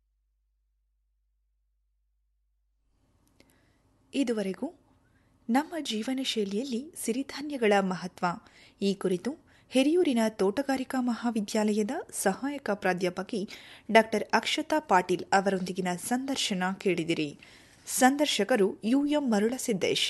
ಇದುವರೆಗೂ ನಮ್ಮ ಜೀವನ ಶೈಲಿಯಲ್ಲಿ ಸಿರಿಧಾನ್ಯಗಳ ಮಹತ್ವ ಈ ಕುರಿತು ಹಿರಿಯೂರಿನ ತೋಟಗಾರಿಕಾ ಮಹಾವಿದ್ಯಾಲಯದ ಸಹಾಯಕ ಪ್ರಾಧ್ಯಾಪಕಿ ಡಾ ಅಕ್ಷತಾ ಪಾಟೀಲ್ ಅವರೊಂದಿಗಿನ ಸಂದರ್ಶನ ಕೇಳಿದಿರಿ ಸಂದರ್ಶಕರು ಯುಎಂ ಮರುಳಸಿದ್ದೇಶ್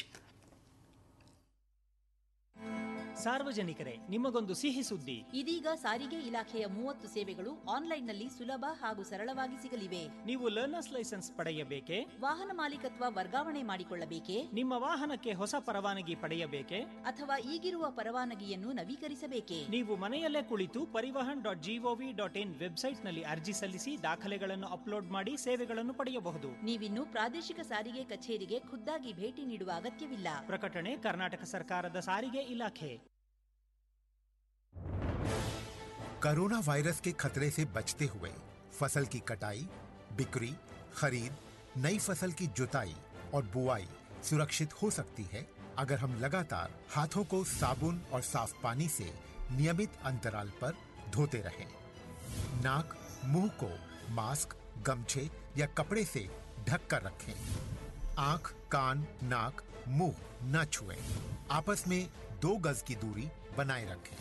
ಸಾರ್ವಜನಿಕರೇ ನಿಮಗೊಂದು ಸಿಹಿ ಸುದ್ದಿ ಇದೀಗ ಸಾರಿಗೆ ಇಲಾಖೆಯ ಮೂವತ್ತು ಸೇವೆಗಳು ಆನ್ಲೈನ್ನಲ್ಲಿ ಸುಲಭ ಹಾಗೂ ಸರಳವಾಗಿ ಸಿಗಲಿವೆ ನೀವು ಲರ್ನರ್ಸ್ ಲೈಸೆನ್ಸ್ ಪಡೆಯಬೇಕೆ ವಾಹನ ಮಾಲೀಕತ್ವ ವರ್ಗಾವಣೆ ಮಾಡಿಕೊಳ್ಳಬೇಕೆ ನಿಮ್ಮ ವಾಹನಕ್ಕೆ ಹೊಸ ಪರವಾನಗಿ ಪಡೆಯಬೇಕೆ ಅಥವಾ ಈಗಿರುವ ಪರವಾನಗಿಯನ್ನು ನವೀಕರಿಸಬೇಕೆ ನೀವು ಮನೆಯಲ್ಲೇ ಕುಳಿತು Parivahan dot GOV dot in ವೆಬ್ಸೈಟ್ನಲ್ಲಿ ಅರ್ಜಿ ಸಲ್ಲಿಸಿ ದಾಖಲೆಗಳನ್ನು ಅಪ್ಲೋಡ್ ಮಾಡಿ ಸೇವೆಗಳನ್ನು ಪಡೆಯಬಹುದು ನೀವಿನ್ನು ಪ್ರಾದೇಶಿಕ ಸಾರಿಗೆ ಕಚೇರಿಗೆ ಖುದ್ದಾಗಿ ಭೇಟಿ ನೀಡುವ ಅಗತ್ಯವಿಲ್ಲ ಪ್ರಕಟಣೆ ಕರ್ನಾಟಕ ಸರ್ಕಾರದ ಸಾರಿಗೆ ಇಲಾಖೆ कोरोना वायरस के खतरे से बचते हुए फसल की कटाई बिक्री खरीद नई फसल की जुताई और बुआई सुरक्षित हो सकती है अगर हम लगातार हाथों को साबुन और साफ पानी से नियमित अंतराल पर धोते रहें नाक मुंह को मास्क गमछे या कपड़े से ढक कर रखें आंख कान नाक मुंह न छुएं आपस में दो गज की दूरी बनाए रखें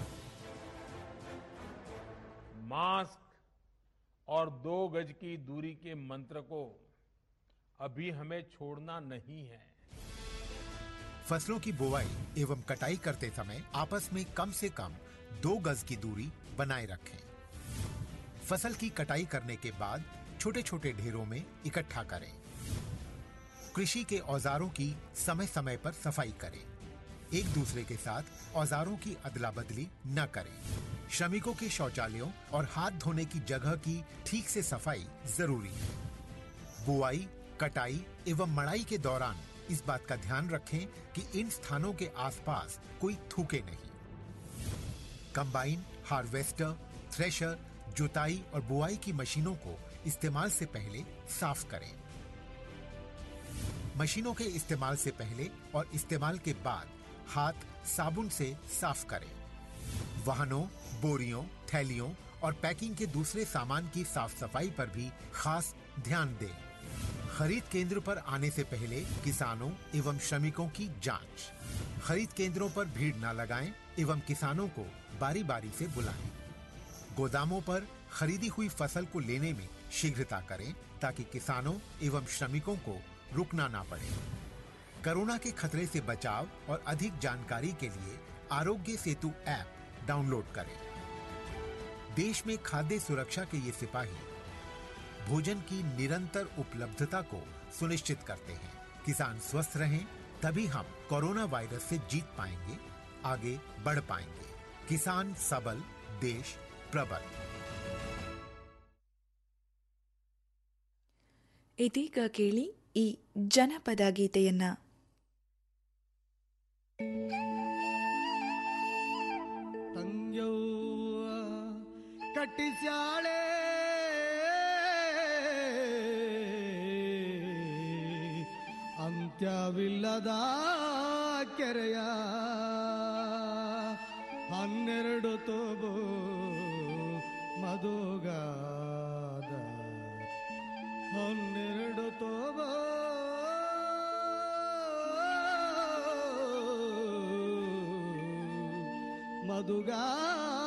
मास्क और दो गज की दूरी के मंत्र को अभी हमें छोड़ना नहीं है फसलों की बुवाई एवं कटाई करते समय आपस में कम से कम दो गज की दूरी बनाए रखें फसल की कटाई करने के बाद छोटे छोटे ढेरों में इकट्ठा करें कृषि के औजारों की समय समय पर सफाई करें एक दूसरे के साथ औजारों की अदला बदली न करें श्रमिकों के शौचालयों और हाथ धोने की जगह की ठीक से सफाई जरूरी है बुआई कटाई एवं मड़ाई के दौरान इस बात का ध्यान रखें कि इन स्थानों के आसपास कोई थूके नहीं कंबाइन हार्वेस्टर थ्रेशर जुताई और बुआई की मशीनों को इस्तेमाल से पहले साफ करें मशीनों के इस्तेमाल से पहले और इस्तेमाल के बाद हाथ साबुन से साफ करें वाहनों बोरियों थैलियों और पैकिंग के दूसरे सामान की साफ सफाई पर भी खास ध्यान दें खरीद केंद्र पर आने से पहले किसानों एवं श्रमिकों की जांच खरीद केंद्रों पर भीड़ न लगाएं एवं किसानों को बारी बारी से बुलाएं गोदामों पर खरीदी हुई फसल को लेने में शीघ्रता करें ताकि किसानों एवं श्रमिकों को रुकना ना पड़े कोरोना के खतरे से बचाव और अधिक जानकारी के लिए आरोग्य सेतु ऐप डाउनलोड करें देश में खाद्य सुरक्षा के ये सिपाही भोजन की निरंतर उपलब्धता को सुनिश्चित करते हैं किसान स्वस्थ रहें तभी हम कोरोना वायरस से जीत पाएंगे आगे बढ़ पाएंगे किसान सबल देश प्रबल ಇದೀಗ ಕೇಳಿ ಈ ಜನಪದ ಗೀತೆಯನ್ನ ತಂಗ್ಯವ್ವ ಕಟ್ಟಿಸ್ಯಾಳೆ ಅಂತ್ಯವಿಲ್ಲದ ಕೆರೆಯ ಹನ್ನೆರಡು ತೋಬು ಮಧುಗಾದ ಹನ್ನೆರಡು ತೋಬೋ ಮಧುಗಾ